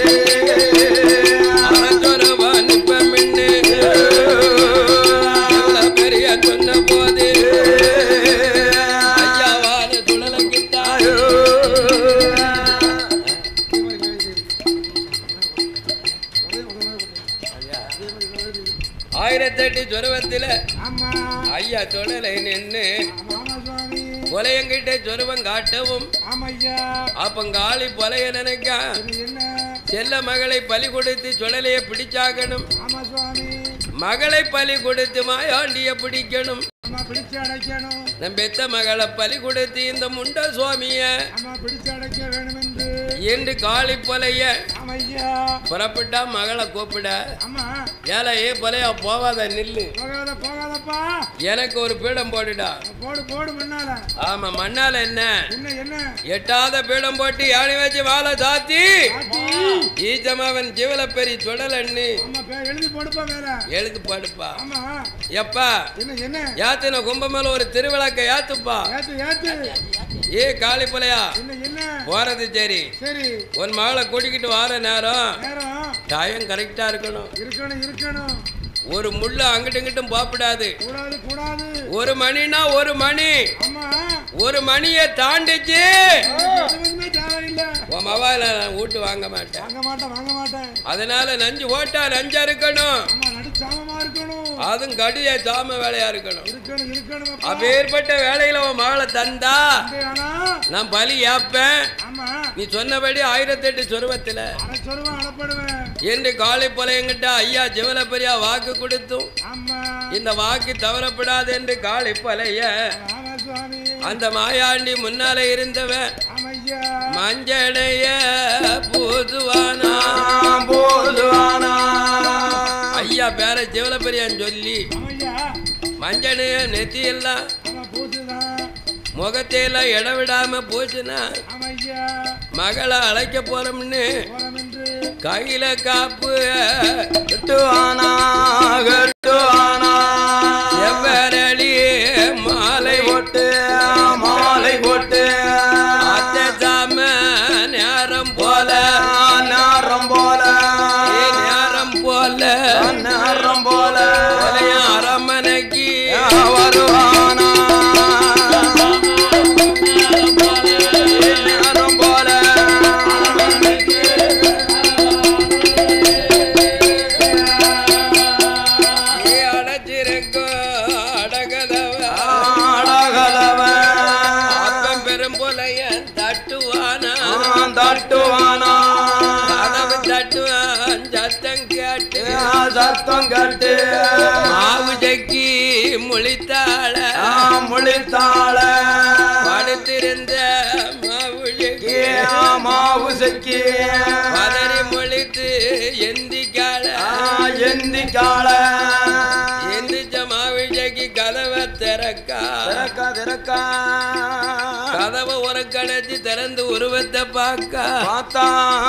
சொருவன் இப்ப மின்னு பெரிய சொன்ன போது ஐயாவான சுடலக்கிட்டா ஆயிரத்தெட்டு சொருவத்தில ஆமா ஐயா சுடலை நின்னு ஆமா ஆமா சுவாமி கொலையங்கிட்ட சொருவம் காட்டவும் ஆமா ஐயா அப்பங்காளி பொலைய நினைக்க இது என்ன செல்ல மகளை பலி கொடுத்து சுடலைய பிடிச்சாகணும் ஆமா சுவாமி மகளை பலி கொடுத்து மாயாண்டிய பிடிக்கணும் ஆமா பிடிச்சு அடைக்கணும் நம் பெத்த மகளை பலி கொடுத்து இந்த முண்ட சுவாமிய ஆமா பிடிச்சு அடைக்க வேணும் என்று என்று காளி பொலைய ஆமா ஐயா புறப்பட்டா மகளை கூப்பிட ஆமா ஏல ஏ பொலையா போவாத நில்லு போகாத போகாதப்பா எனக்கு ஒரு பீடம் போடுடா போடு போடு முன்னால ஆமா மண்ணால என்ன என்ன என்ன எட்டாத பீடம் போட்டு யானை வச்சு வாழை சாத்தி ஆத்தி. ஈச்சமாவன் ஜீவலப்பெரி சுடலன்னு ஆமா பே- எழுதி போடுப்பா மேல எழுது படுப்பா ஆமா எப்பா என்ன என்ன யாத்தின கும்பமேல ஒரு திருவிளக்க யாத்துப்பா ஏத்து ஏத்து ஏ காளி புலையா என்ன என்ன போறது சரி சரி உன் மகளை கூட்டிக்கிட்டு வார நேரம் நேரம் டைம் கரெக்டா இருக்கணும் இருக்கணும் இருக்கணும் ஒரு முள்ளு அங்கிட்டும் இங்கிட்டும் போப்பிடாது கூடாது கூடாது ஒரு மணினா ஒரு மணி ஆமா ஒரு மணியை தாண்டிச்சு எதுவுமே தேவையில்லை உன் மவால நான் வீட்டு வாங்க மாட்டேன் வாங்க மாட்டேன் வாங்க மாட்டேன் அதனால நஞ்சு ஓட்டா நஞ்சா இருக்கணும் ஆமா நடுச்சாமமா இருக்கணும் அதுவும் கடிய சாம வேலையா இருக்கணும் இருக்கணும் இருக்கணும் அப்பா. அப்பேற்பட்ட வேலையில உன் மகளை தந்தா அப்படியே ஆனா நான் பலி ஏப்பேன் ஆமா நீ சொன்னபடி ஆயிரத்தெட்டு சொருவத்துல அரை சொல்லுவேன் அடப்படுவேன் என்று காலை என்கிட்ட ஐயா ஜிவலப்பரியா வாக்கு கொடுத்தும் ஆமா இந்த வாக்கு தவறப்படாது என்று காளி பலைய ஆமா சுவாமி அந்த மாயாண்டி முன்னால இருந்தவன் ஆமையா மஞ்சடைய பூதுவானா போதுவானா ஐயா பேர ஜிவலப்பரியான்னு சொல்லி ஆமையா மஞ்சளைய நெத்தி எல்லாம் ஆமா பூத்து முகத்தையெல்லாம் இடம் விடாம போச்சுன்னா ஆமையா மகளை அழைக்க போறோம்னு போறம் என்று கையில காப்பு கட்டுவானா கட்டுவானா செவ்வரளி மாலை போட்டு மாலை போட்டு அத்தை சாம நேரம் போல நேரம் போல ஏ நேரம் போல நேரம் போல கொலைய அரமனைக்கு வருவானா நேரம் போல ஏ அடைச்சிருக்கும் அடகதவ அழகலவன் அப்பம் பெரும் போலைய தட்டுவானா தட்டுவானா கதவு தட்டுவான் சத்தம் கேட்டு சத்தம் கட்டு மாவு ஜக்கி முழித்தாள முழித்தாள படுத்திருந்த மாவு ஜக்கி மாவு செக்கி பதறி முழித்து எந்திக்காள எந்திக்காள எந்திச்ச மாவு ஜக்கி கதவை திறக்கா திறக்கா திறக்கா கதவை ஒரு கடைச்சி திறந்து உருவத்தை பார்க்க பார்த்தா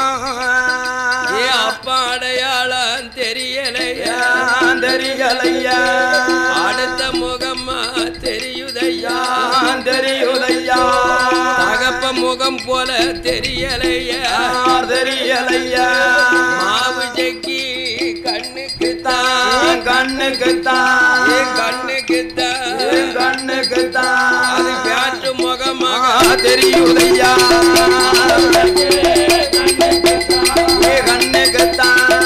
ஏ அப்பா அடையாளம் தெரியலையா தெரியலையா அடுத்த முகமா தெரியுதையா தெரியுதையா தகப்ப முகம் போல தெரியலையா தெரியலையா மாவு ஜக்கி கண்ணுக்கு தான் கண்ணுக்கு தான் ஏ கண்ணுக்கு தான் கண்ணுக்கு தான் அது பேற்று முகமாக தெரியுதையா ஏ கண்ணுக்கு தான்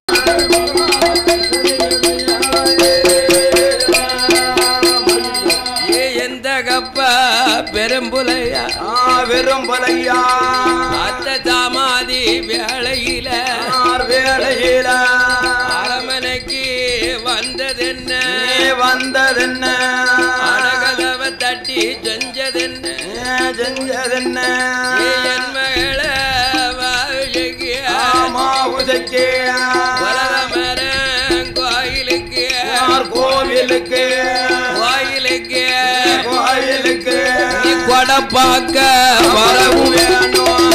ஏ எந்த கப்பா பெரும்புலையா வெறும் பலையா அத்த தாமாதி வேளையில வேலையில அரமனைக்கு வந்ததென்ன நீ வந்ததென்ன அடகதவ தட்டி செஞ்சதென்ன செஞ்சதென்ன ஏ என் மகள வாழ்கிய ஆமா உதைக்கே வளரமரம் கோயிலுக்கு யார் கோவிலுக்கு கோயிலுக்கு கோயிலுக்கு நீ கொடை பார்க்க வரவு வேணும்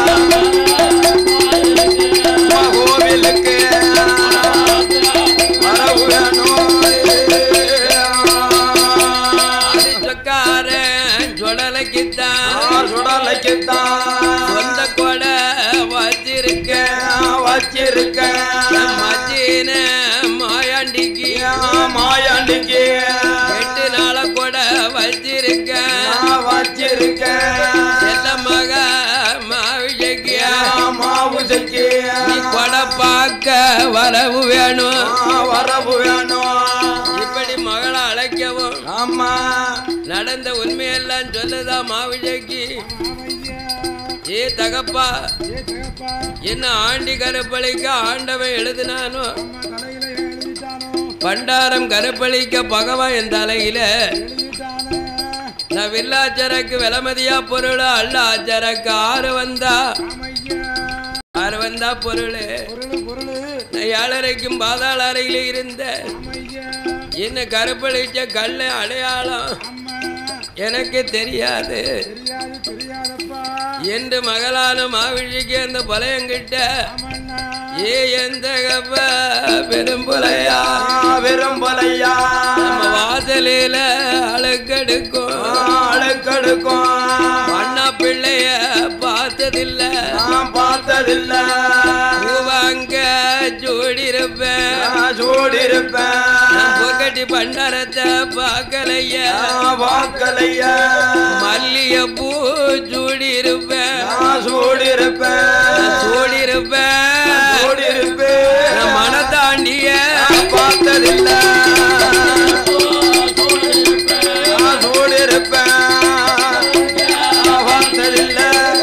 கோவிலுக்கு வரவு வேணும் அடிச்சக்காரன் சுடலைக்குத்தான் சுடலைக்குத்தான் சொந்த கொடை வச்சிருக்க வச்சிருக்க மச்சின மாயாண்டிக்கு மாயாண்டிக்கு எட்டு நாள கொடை வச்சிருக்க நான் வச்சிருக்க செல்ல மக மாவிஜைக்கு மாவுசைக்கு நீ கொடை பார்க்க வரவு வேணும் வரவு வேணும் இப்படி மகளை அழைக்கவும் ஆமா நடந்த உண்மையெல்லாம் சொல்லுதா மாவிஜைக்கு ஆமையா ஏ தகப்பா ஏ தகப்பா என்ன ஆண்டி கருப்பளிக்க ஆண்டவன் எழுதினானோ அம்மா தலையில எழுதிட்டானோ பண்டாரம் கருப்பளிக்க பகவான் என் தலையில எழுதிட்டானே நான் வில்லாச்சரக்கு விலமதியா பொருள் அல்லாச்சரக்கு ஆறு வந்தா ஆமையா ஆறு வந்தா பொருள் பொருளு பொருளு நான் ஏழரைக்கும் பாதாள அறையில இருந்த ஆமையா என்ன கருப்பளிச்ச கல்ல அடையாளம் அம்மா எனக்கு தெரியாது தெரியாது தெரியாதப்பா என்று மகளான மாவிழிக்கு அந்த பழையங்கிட்ட ஆமண்ணா ஏ எந்த கப்ப பெரும்புலையா விரும்பலையா நம்ம வாசலில அழுக்கெடுக்கும் அழுக்கெடுக்கும் அண்ணா பிள்ளைய பார்த்ததில்ல நான் பார்த்ததில்ல பூவாங்க சூடிருப்பேன் நான் சூடிருப்பேன் நான் பொக்கட்டி பண்டாரத்தை பார்க்கலைய நான் வாக்கலையா மல்லிய பூ சூடிருப்பேன் நான் சூடிருப்பேன் நான் சூடிருப்பேன் சூடிருப்பேன் நான் மனத்தாண்டிய நான் பார்த்ததில்ல நான் சூடிருப்பேன் நான் பார்த்ததில்ல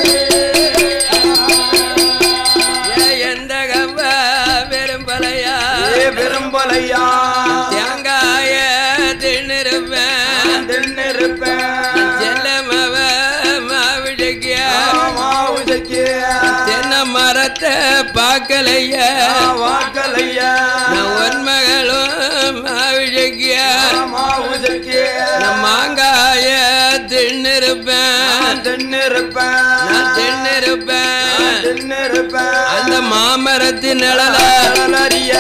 ஏ எந்த கவ பெரும்பலையா ஏ விரும்பலையா தேங்காய தின்னிருப்பேன் தின்னிருப்பேன் செல்லமவ மாவிடுக்கிய மாவுசைக்கு தென்னை மரத்தை பார்க்கலைய வாக்கலையா நான் உன் மகளும் மாவிடுக்கிய மாவுசைக்கு நான் மாங்காய தின்னு தென்னிருப்பேன் நான் தென்னிருப்பேன் நான் தென்னிருப்பேன் தென்னிருப்பேன் அந்த மாமரத்தின் நிழல அலறிய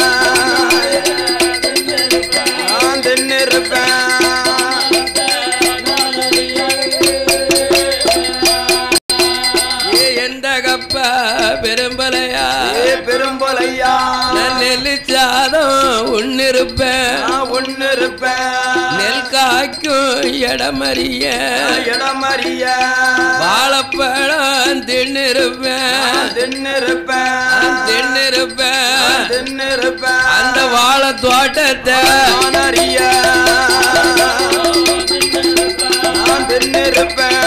நான் தென்னிருப்பேன் ஏ எந்த கப்ப பெரும்பலையா ஏ பெரும்பொலையா நான் நெல்லிச்சாதம் உன்னிருப்பேன் நான் ஒன்னிருப்பேன் நெல் காய்க்கும் இடமறிய இடமறிய வாழைப்பழம் தின்னிருப்பேன் தென்னிருப்பேன் தின்னிருப்பேன் தென்னிருப்பேன் அந்த வாழை தோட்டத்தை நான் அறிய நான் தென்னிருப்பேன்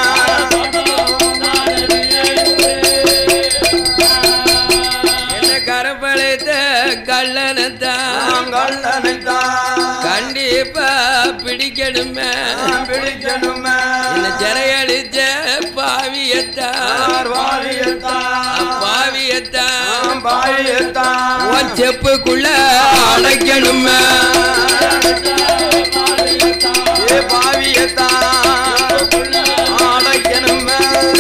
என்ன கரப்பழைத்த கல்லனத்தான் நான் கள்ளனைத்தான் கண்டிப்பா பிடிக்கணுமே நான் பிடிக்கணுமே என்ன சிறையடிச்ச பாவியத்தான் வாரியத்தான் பாவியத்தான் நான் பாயத்தான் உன் செப்புக்குள்ள அடைக்கணுமே ஏ பாவியத்தான் அடைக்கணுமே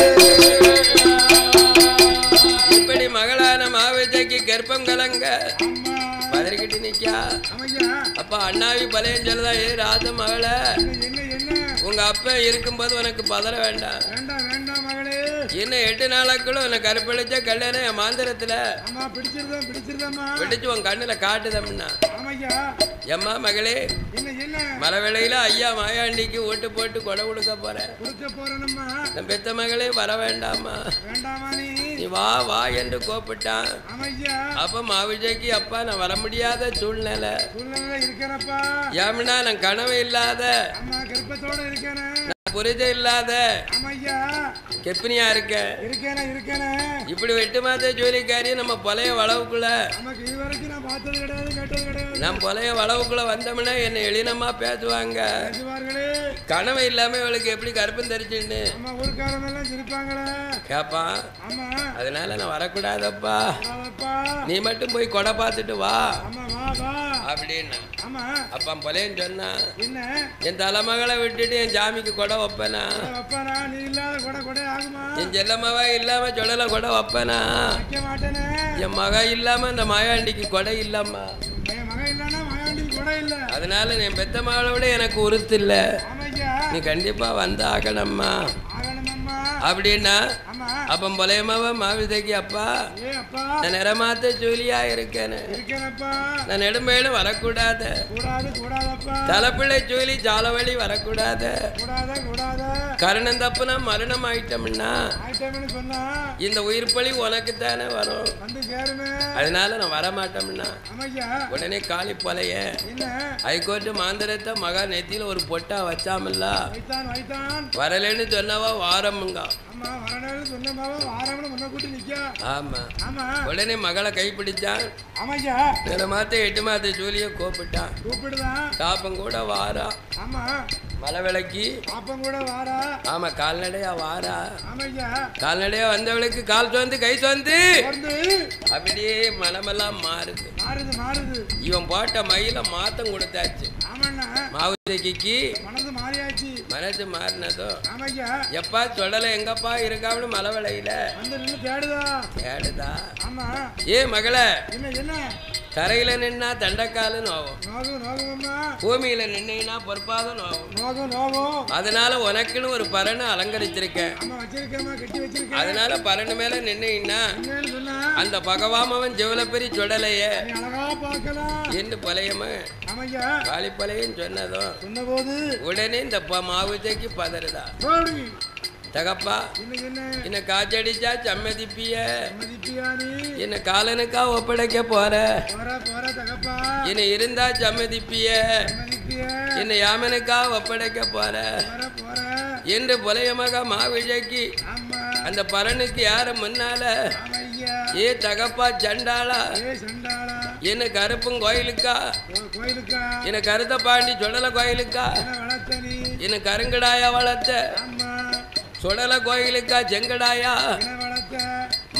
இப்படி மகளான மாவிஜைக்கு கர்ப்பம் கலங்க பதறிக்கிட்டு நிக்கா அமையா அப்ப அண்ணாவி பழையன் சொல்லுதா ஏ ராஜ மகள என்ன என்ன உங்க அப்பா இருக்கும்போது உனக்கு பதற வேண்டாம் வேண்டாம் வேண்டாம் மகளே இன்னும் எட்டு நாளைக்குள்ள உன்னை கருப்பளிச்ச கல்யாணம் என் மாந்திரத்துல அம்மா பிடிச்சிருந்தேன் பிடிச்சிருந்தேம்மா வெடிச்சு உன் கண்ணுல காட்டுதம்னா ஆமையா எம்மா மகளே என்ன என்ன மழை வேளையில ஐயா மாயாண்டிக்கு ஓட்டு போட்டு கொடை கொடுக்க போறேன் கொடுக்க போறேனம்மா என் பெத்த மகளே வர வேண்டாமா வேண்டாமா நீ நீ வா வா என்று கூப்பிட்டான் அமையா அப்ப மாவிஜய்க்கு அப்பா நான் வர முடியாத சூழ்நிலை சூழ்நிலை இருக்கிறப்பா ஏம்னா நான் கனவு இல்லாத அம்மா கர்ப்பத்தோட இருக்கேனே நான் புரிதல் இல்லாத அமையா கெப்பினியா இருக்கேன் இருக்கேனே இருக்கேனே இப்படி வெட்டு மாத்த ஜோலிக்காரி நம்ம பொலைய வளவுக்குள்ள நமக்கு இது வரைக்கும் நான் பார்த்தது கிடையாது கேட்டது கிடையாது நம் பொலைய வளவுக்குள்ள வந்தோம்னா என்னை எளினமா பேசுவாங்க பேசுவார்களே கனவு இல்லாம இவளுக்கு எப்படி கருப்பம் தெரிச்சுன்னு அம்மா ஊருக்காரங்க எல்லாம் சிரிப்பாங்களே கேப்பான் ஆமா அதனால நான் வரக்கூடாதப்பா வாப்பா நீ மட்டும் போய் கொடை பார்த்துட்டு வா ஆமா வா வா அப்படின்னு ஆமா அப்பா பொலையன்னு சொன்னா என்ன என் தலைமகளை விட்டுட்டு என் ஜாமிக்கு கொடை வைப்பேனா வப்பானா நீ இல்லாத கொடை கொடை ஆகுமா என் செல்லம்மாவா இல்லாம சொல்லல கொடை வைப்பேனா வைக்க மாட்டேனே என் மக இல்லாம இந்த மாயாண்டிக்கு கொடை இல்லாமா என் மகன் இல்லைன்னா மகாண்டி கொடை இல்லை அதனால என் பெத்த மகளை விட எனக்கு உறுத்து இல்ல ஆமையா நீ கண்டிப்பா வந்தாகணும்மா ஆகணுமம்மா அப்படின்னா ஆமா அப்ப பொலையமாவ மாவிதைக்கு அப்பா ஏ அப்பா நான் நிறமாத்த ஜூலியா இருக்கேன்னு இருக்கேனப்பா நான் நெடும்பேலும் வரக்கூடாது கூடாது கூடாதப்பா தலைப்பிள்ளை ஜூலி ஜாலவழி வரக்கூடாது கூடாத கூடாத கரணம் தப்புனா மரணம் ஆயிட்டோம்னா ஆயிட்டேன்னு சொன்னா இந்த உயிர் பழி உனக்கு தானே வரும் வந்து சேருமே அதனால நான் வரமாட்டோம்னா அமையா உடனே காளி பொலைய என்ன ஹைகோர்ட்டு மாந்திரத்தை மகா நெத்தியில ஒரு பொட்டா வச்சாமல்ல வைத்தான் வைத்தான் வரலைன்னு சொன்னவா வாரமுங்க ஆமா வரணும் சொன்னமாவா வாரம்னு முன்ன கூட்டி நிக்கா ஆமா ஆமா உடனே மகளை கைப்பிடிச்சான் ஆமையா சில மாத்த எட்டு மாத்த ஜூலிய கூப்பிட்டான் கூப்பிடுதான் காப்பம் கூட வாரா ஆமா மலை விளக்கி பாப்பம் கூட வாரா ஆமா கால்நடையா வாரா ஆமையா கால்நடையா வந்தவளுக்கு கால் தோந்து கை தோந்து வந்து அப்படியே மனமெல்லாம் மாறுது மாறுது மாறுது இவன் போட்ட மயில மாத்தம் கொடுத்தாச்சு ஆமாண்ணா மாவுதைக்கு மனது மாறியாச்சு மனசு மாறினதோ ஆமையா எப்பா சொல்லல எங்கப்பா இருக்கான்னு மலை விளையில வந்து நின்று தேடுதா கேடுதா ஆமா ஏ மகளே என்ன என்ன தரையில நின்னா தண்டக்காலு நோவும் நோகும் நோகுமம்மா பூமியில நின்னா பொறுப்பாத நோவும் நோகும் நோகும் அதனால உனக்குன்னு ஒரு பரணை அலங்கரிச்சிருக்கேன் ஆமா வச்சிருக்கேம்மா கட்டி வச்சிருக்கேன் அதனால பரணு மேல நின்னா என்னன்னு சொன்னா அந்த பகவாமவன் ஜெவலப்பெரி சுடலையே நீ அழகா பார்க்கலாம் என்று பழையம ஆமையா காளிப்பழையன்னு சொன்னதும் சொன்னபோது உடனே இந்த ப- மாவுஜைக்கு பதறுதா போடு தகப்பா என்ன என்ன என்ன காய்ச்சடிச்சா சம்மதிப்பிய மதிப்பியா நீ என்ன காலனுக்கா ஒப்படைக்க போற போற போற தகப்பா என்ன இருந்தா சம்மதிப்பிய மதிப்பிய என்ன யாமனுக்கா ஒப்படைக்க போற போற போற என்று புலையமக மாவிஜைக்கு ஆமா அந்த பரனுக்கு யார முன்னால ஆமையா ஏ தகப்பா சண்டாளா ஏ சண்டாளா என்ன கருப்பும் கோயிலுக்கா கோ- கோயிலுக்கா என்ன கருத்த பாண்டி சுடல கோயிலுக்கா என்ன வளர்த்த நீ என்ன கருங்கடாயா வளர்த்த ஆமா சுடல கோயிலுக்கா செங்கடாயா என்ன வளர்த்த மாயா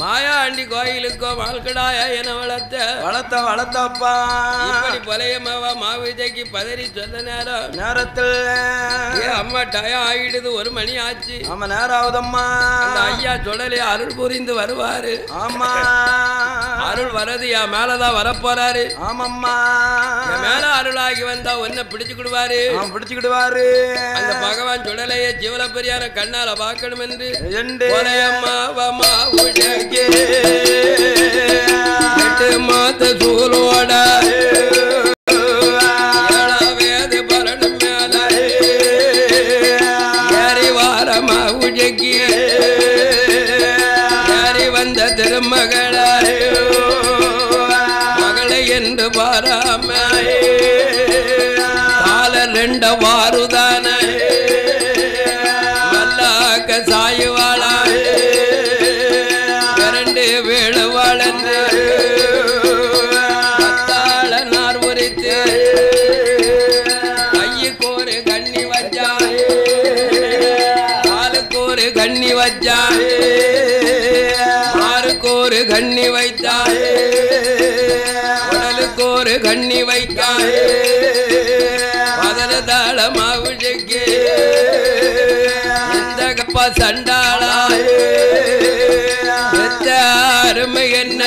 மாயாண்டி கோயிலுக்கோ வாழ்க்கடாயா என வளர்த்த வளர்த்த வளர்த்தப்பா இப்படி பழைய மாவா மாவிஜைக்கு பதறி சொன்ன நேரம் நேரத்தில் ஏ அம்மா டயம் ஆகிடுது ஒரு மணி ஆச்சு ஆமா நேரம் ஆகுதம்மா அந்த ஐயா சுடலே அருள் புரிந்து வருவாரு ஆமா அருள் வரது என் மேலதான் வரப்போறாரு ஆமாம்மா என் மேல அருளாகி வந்தா உன்னை பிடிச்சுக்கிடுவாரு அவன் பிடிச்சுக்கிடுவாரு அந்த பகவான் சுடலைய ஜீவலப்பெரியான கண்ணால பார்க்கணும் என்று ரெண்டு கொலையம்மா வமா உடகே எட்டு மாத்த சூலோட ஏழாவது பரணம் மேல ஏறி வாரமா உஜக்கி ஏறி வந்த திருமகளாரே மகளை என்று பாராம கால ரெண்ட வாருதான மல்லாக்க சாயுவாளா இரண்டு வேளுவாளன்று கத்தாள நார் உரித்து கையுக்கு ஒரு கண்ணி வச்சா காலுக்கு ஒரு கண்ணி வச்சா மாருக்கு ஒரு கண்ணி வைத்தா உடலுக்கு ஒரு கண்ணி வைக்கா மதனதாள மாவுஜைக்கு இந்த கப்பா சண்டாளா பெத்த அருமை என்ன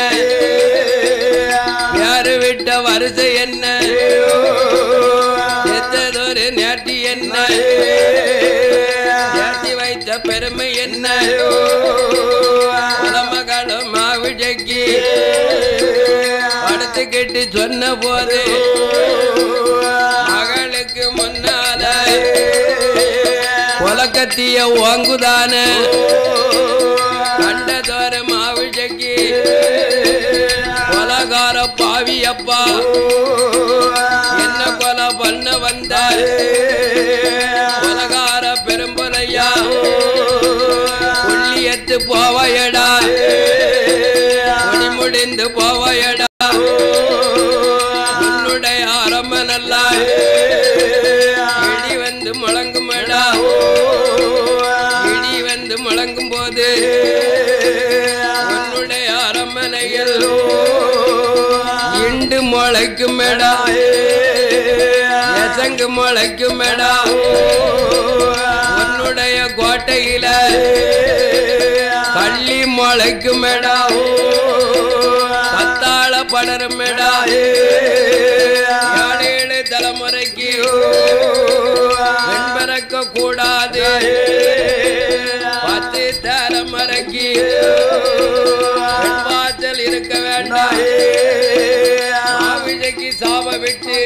யாரு விட்ட வரிசை என்ன எத்ததொரு நேட்டி என்ன நேட்டி வைத்த பெருமை என்ன உலமகளும் மாவிஜைக்கு படுத்துக்கிட்டு சொன்ன போது மகளுக்கு முன்னால உலக்கத்திய ஓங்குதான கண்டதொரு மாவிஜைக்கு கொலகார பாவியப்பா என்ன கொலை பண்ண வந்த கொலகார பெரும்புலையா புள்ளியத்து போவையடா முடி முடிந்து போவையடா உன்னுடைய அரமனல்லா இடி வந்து முழங்குமடா இடி வந்து முழங்கும் போது உன்னுடைய அரமனையில் இண்டு முளைக்குமேடா எசங்கு முளைக்குமேடா உன்னுடைய கோட்டையில கள்ளி முளைக்குமேடா கத்தாழ படருமேடா ஏழேழு தலைமுறைக்கு வெண்பறக்க கூடாது பத்து தலைமுறைக்கு வாசல் இருக்க வேண்டாம் மாவிழைக்கு சாப விட்டு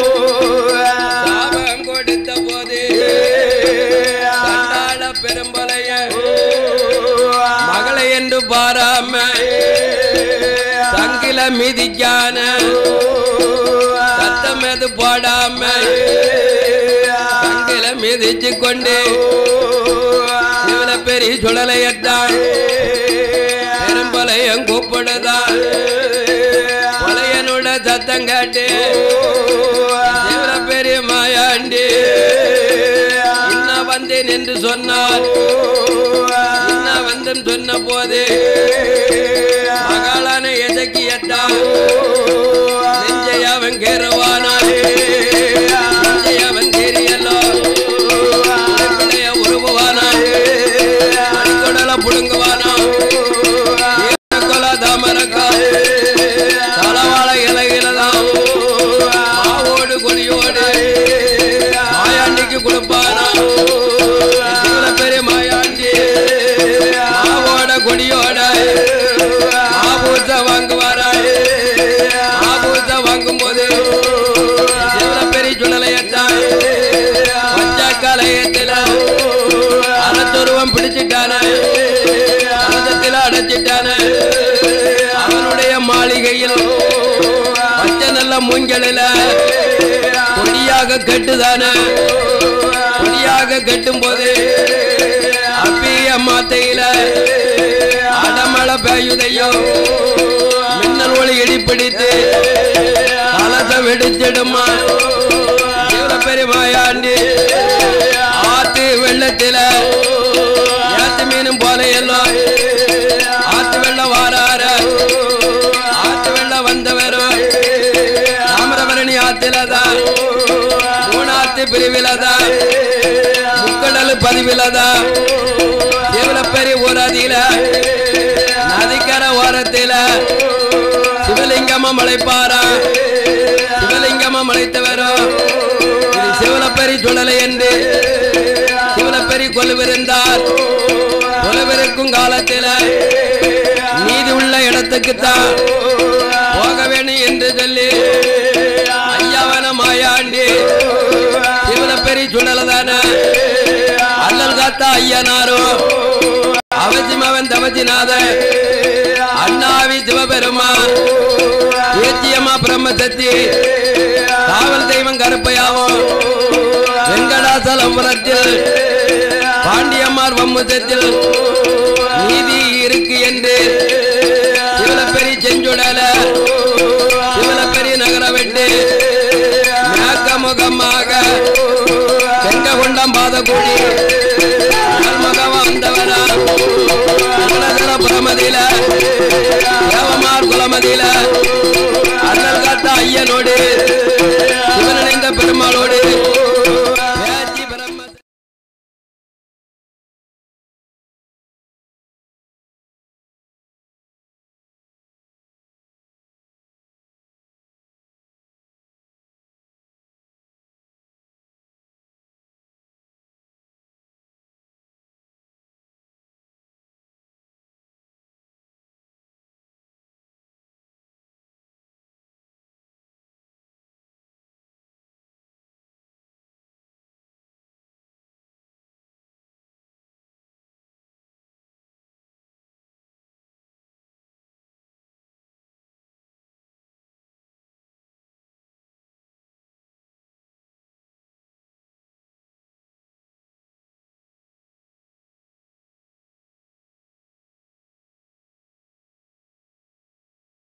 சாபம் கொடுத்த போது கண்டாள பெரும்பலைய மகளை என்று பாராம தங்கில மிதிக்கான சத்தம் எது போடாம தங்கில மிதிச்சு கொண்டு சிவன பெரிய சுழலையட்டான் பெரும்பலையம் கூப்பிடுதான் பழையனோட சத்தம் கேட்டு சிவன பெரிய மாயாண்டி இன்ன வந்தேன் என்று சொன்னார் இன்ன வந்தேன் சொன்ன போது மகாளான எதற்கு எட்டான் நெஞ்சை அவன் கேறுவானா நெஞ்சை அவன் தெரியலோ பிள்ளைய உருவுவானா அடிக்கொடல புடுங்குவானா கொல தாமரக்கா தலவாழ இலையிலதான் மாவோடு கொடியோடு மாயாண்டிக்கு கொடுப்பானா சிவன பெரிய மாயாண்டி மாவோட கொடியோட மாபூச வாங்குவாரா மாபூச வாங்கும் போது சிவன பெரிய சுழலையத்தான் பச்சை கலையத்தில அறத்துருவம் பிடிச்சிட்டான அனந்தத்தில அடைச்சிட்டான அவனுடைய மாளிகையில் பச்சை நல்ல மூங்கலில கொடியாக கட்டுதான கொடியாக கட்டும் போது அப்பிய மாத்தையில அடமழை பெய்யுதையோ மின்னல் ஒளி இடிப்பிடித்து கலசம் வெடிச்சிடுமா சிவன பெருமாயாண்டி ஆத்து வெள்ளத்தில ஏத்து மீனும் போல எல்லாம் ஆத்து வெள்ளம் வாரார பதிவிலதா சிவலப்பெரி ஊராதியில நதிக்கர ஓரத்தில சிவலிங்கம மலைப்பாரா சிவலிங்கம மலைத்தவரும் இது சிவலப்பெரி சுழலை என்று சிவலப்பெரி கொலுவிருந்தார் கொலுவிருக்கும் காலத்தில நீதி உள்ள இடத்துக்குத்தான் போக வேணும் என்று சொல்லி ஐயாவன மாயாண்டி சிவலப்பெரி சுழலதான அல்லல் காத்த ஐயனாரோ அவசியமவன் தவசிநாத அண்ணாவி சிவபெருமா ஏத்தியம்மா பிரம்மசக்தி காவல் தெய்வம் கருப்பையாவும் வெங்கடாசலபுரத்தில் பாண்டியம்மார் வம்முசத்தில் நீதி இருக்கு என்று சிவலப்பெரி செஞ்சுடல சிவலப்பெரி நகர விட்டு மேற்க முகமாக செங்க கொண்டம் பாதக்கூடி முகம் வந்தவரா குலதர புறமதியில தேவமார் குலமதியில அண்ணல் காத்த ஐயனோடு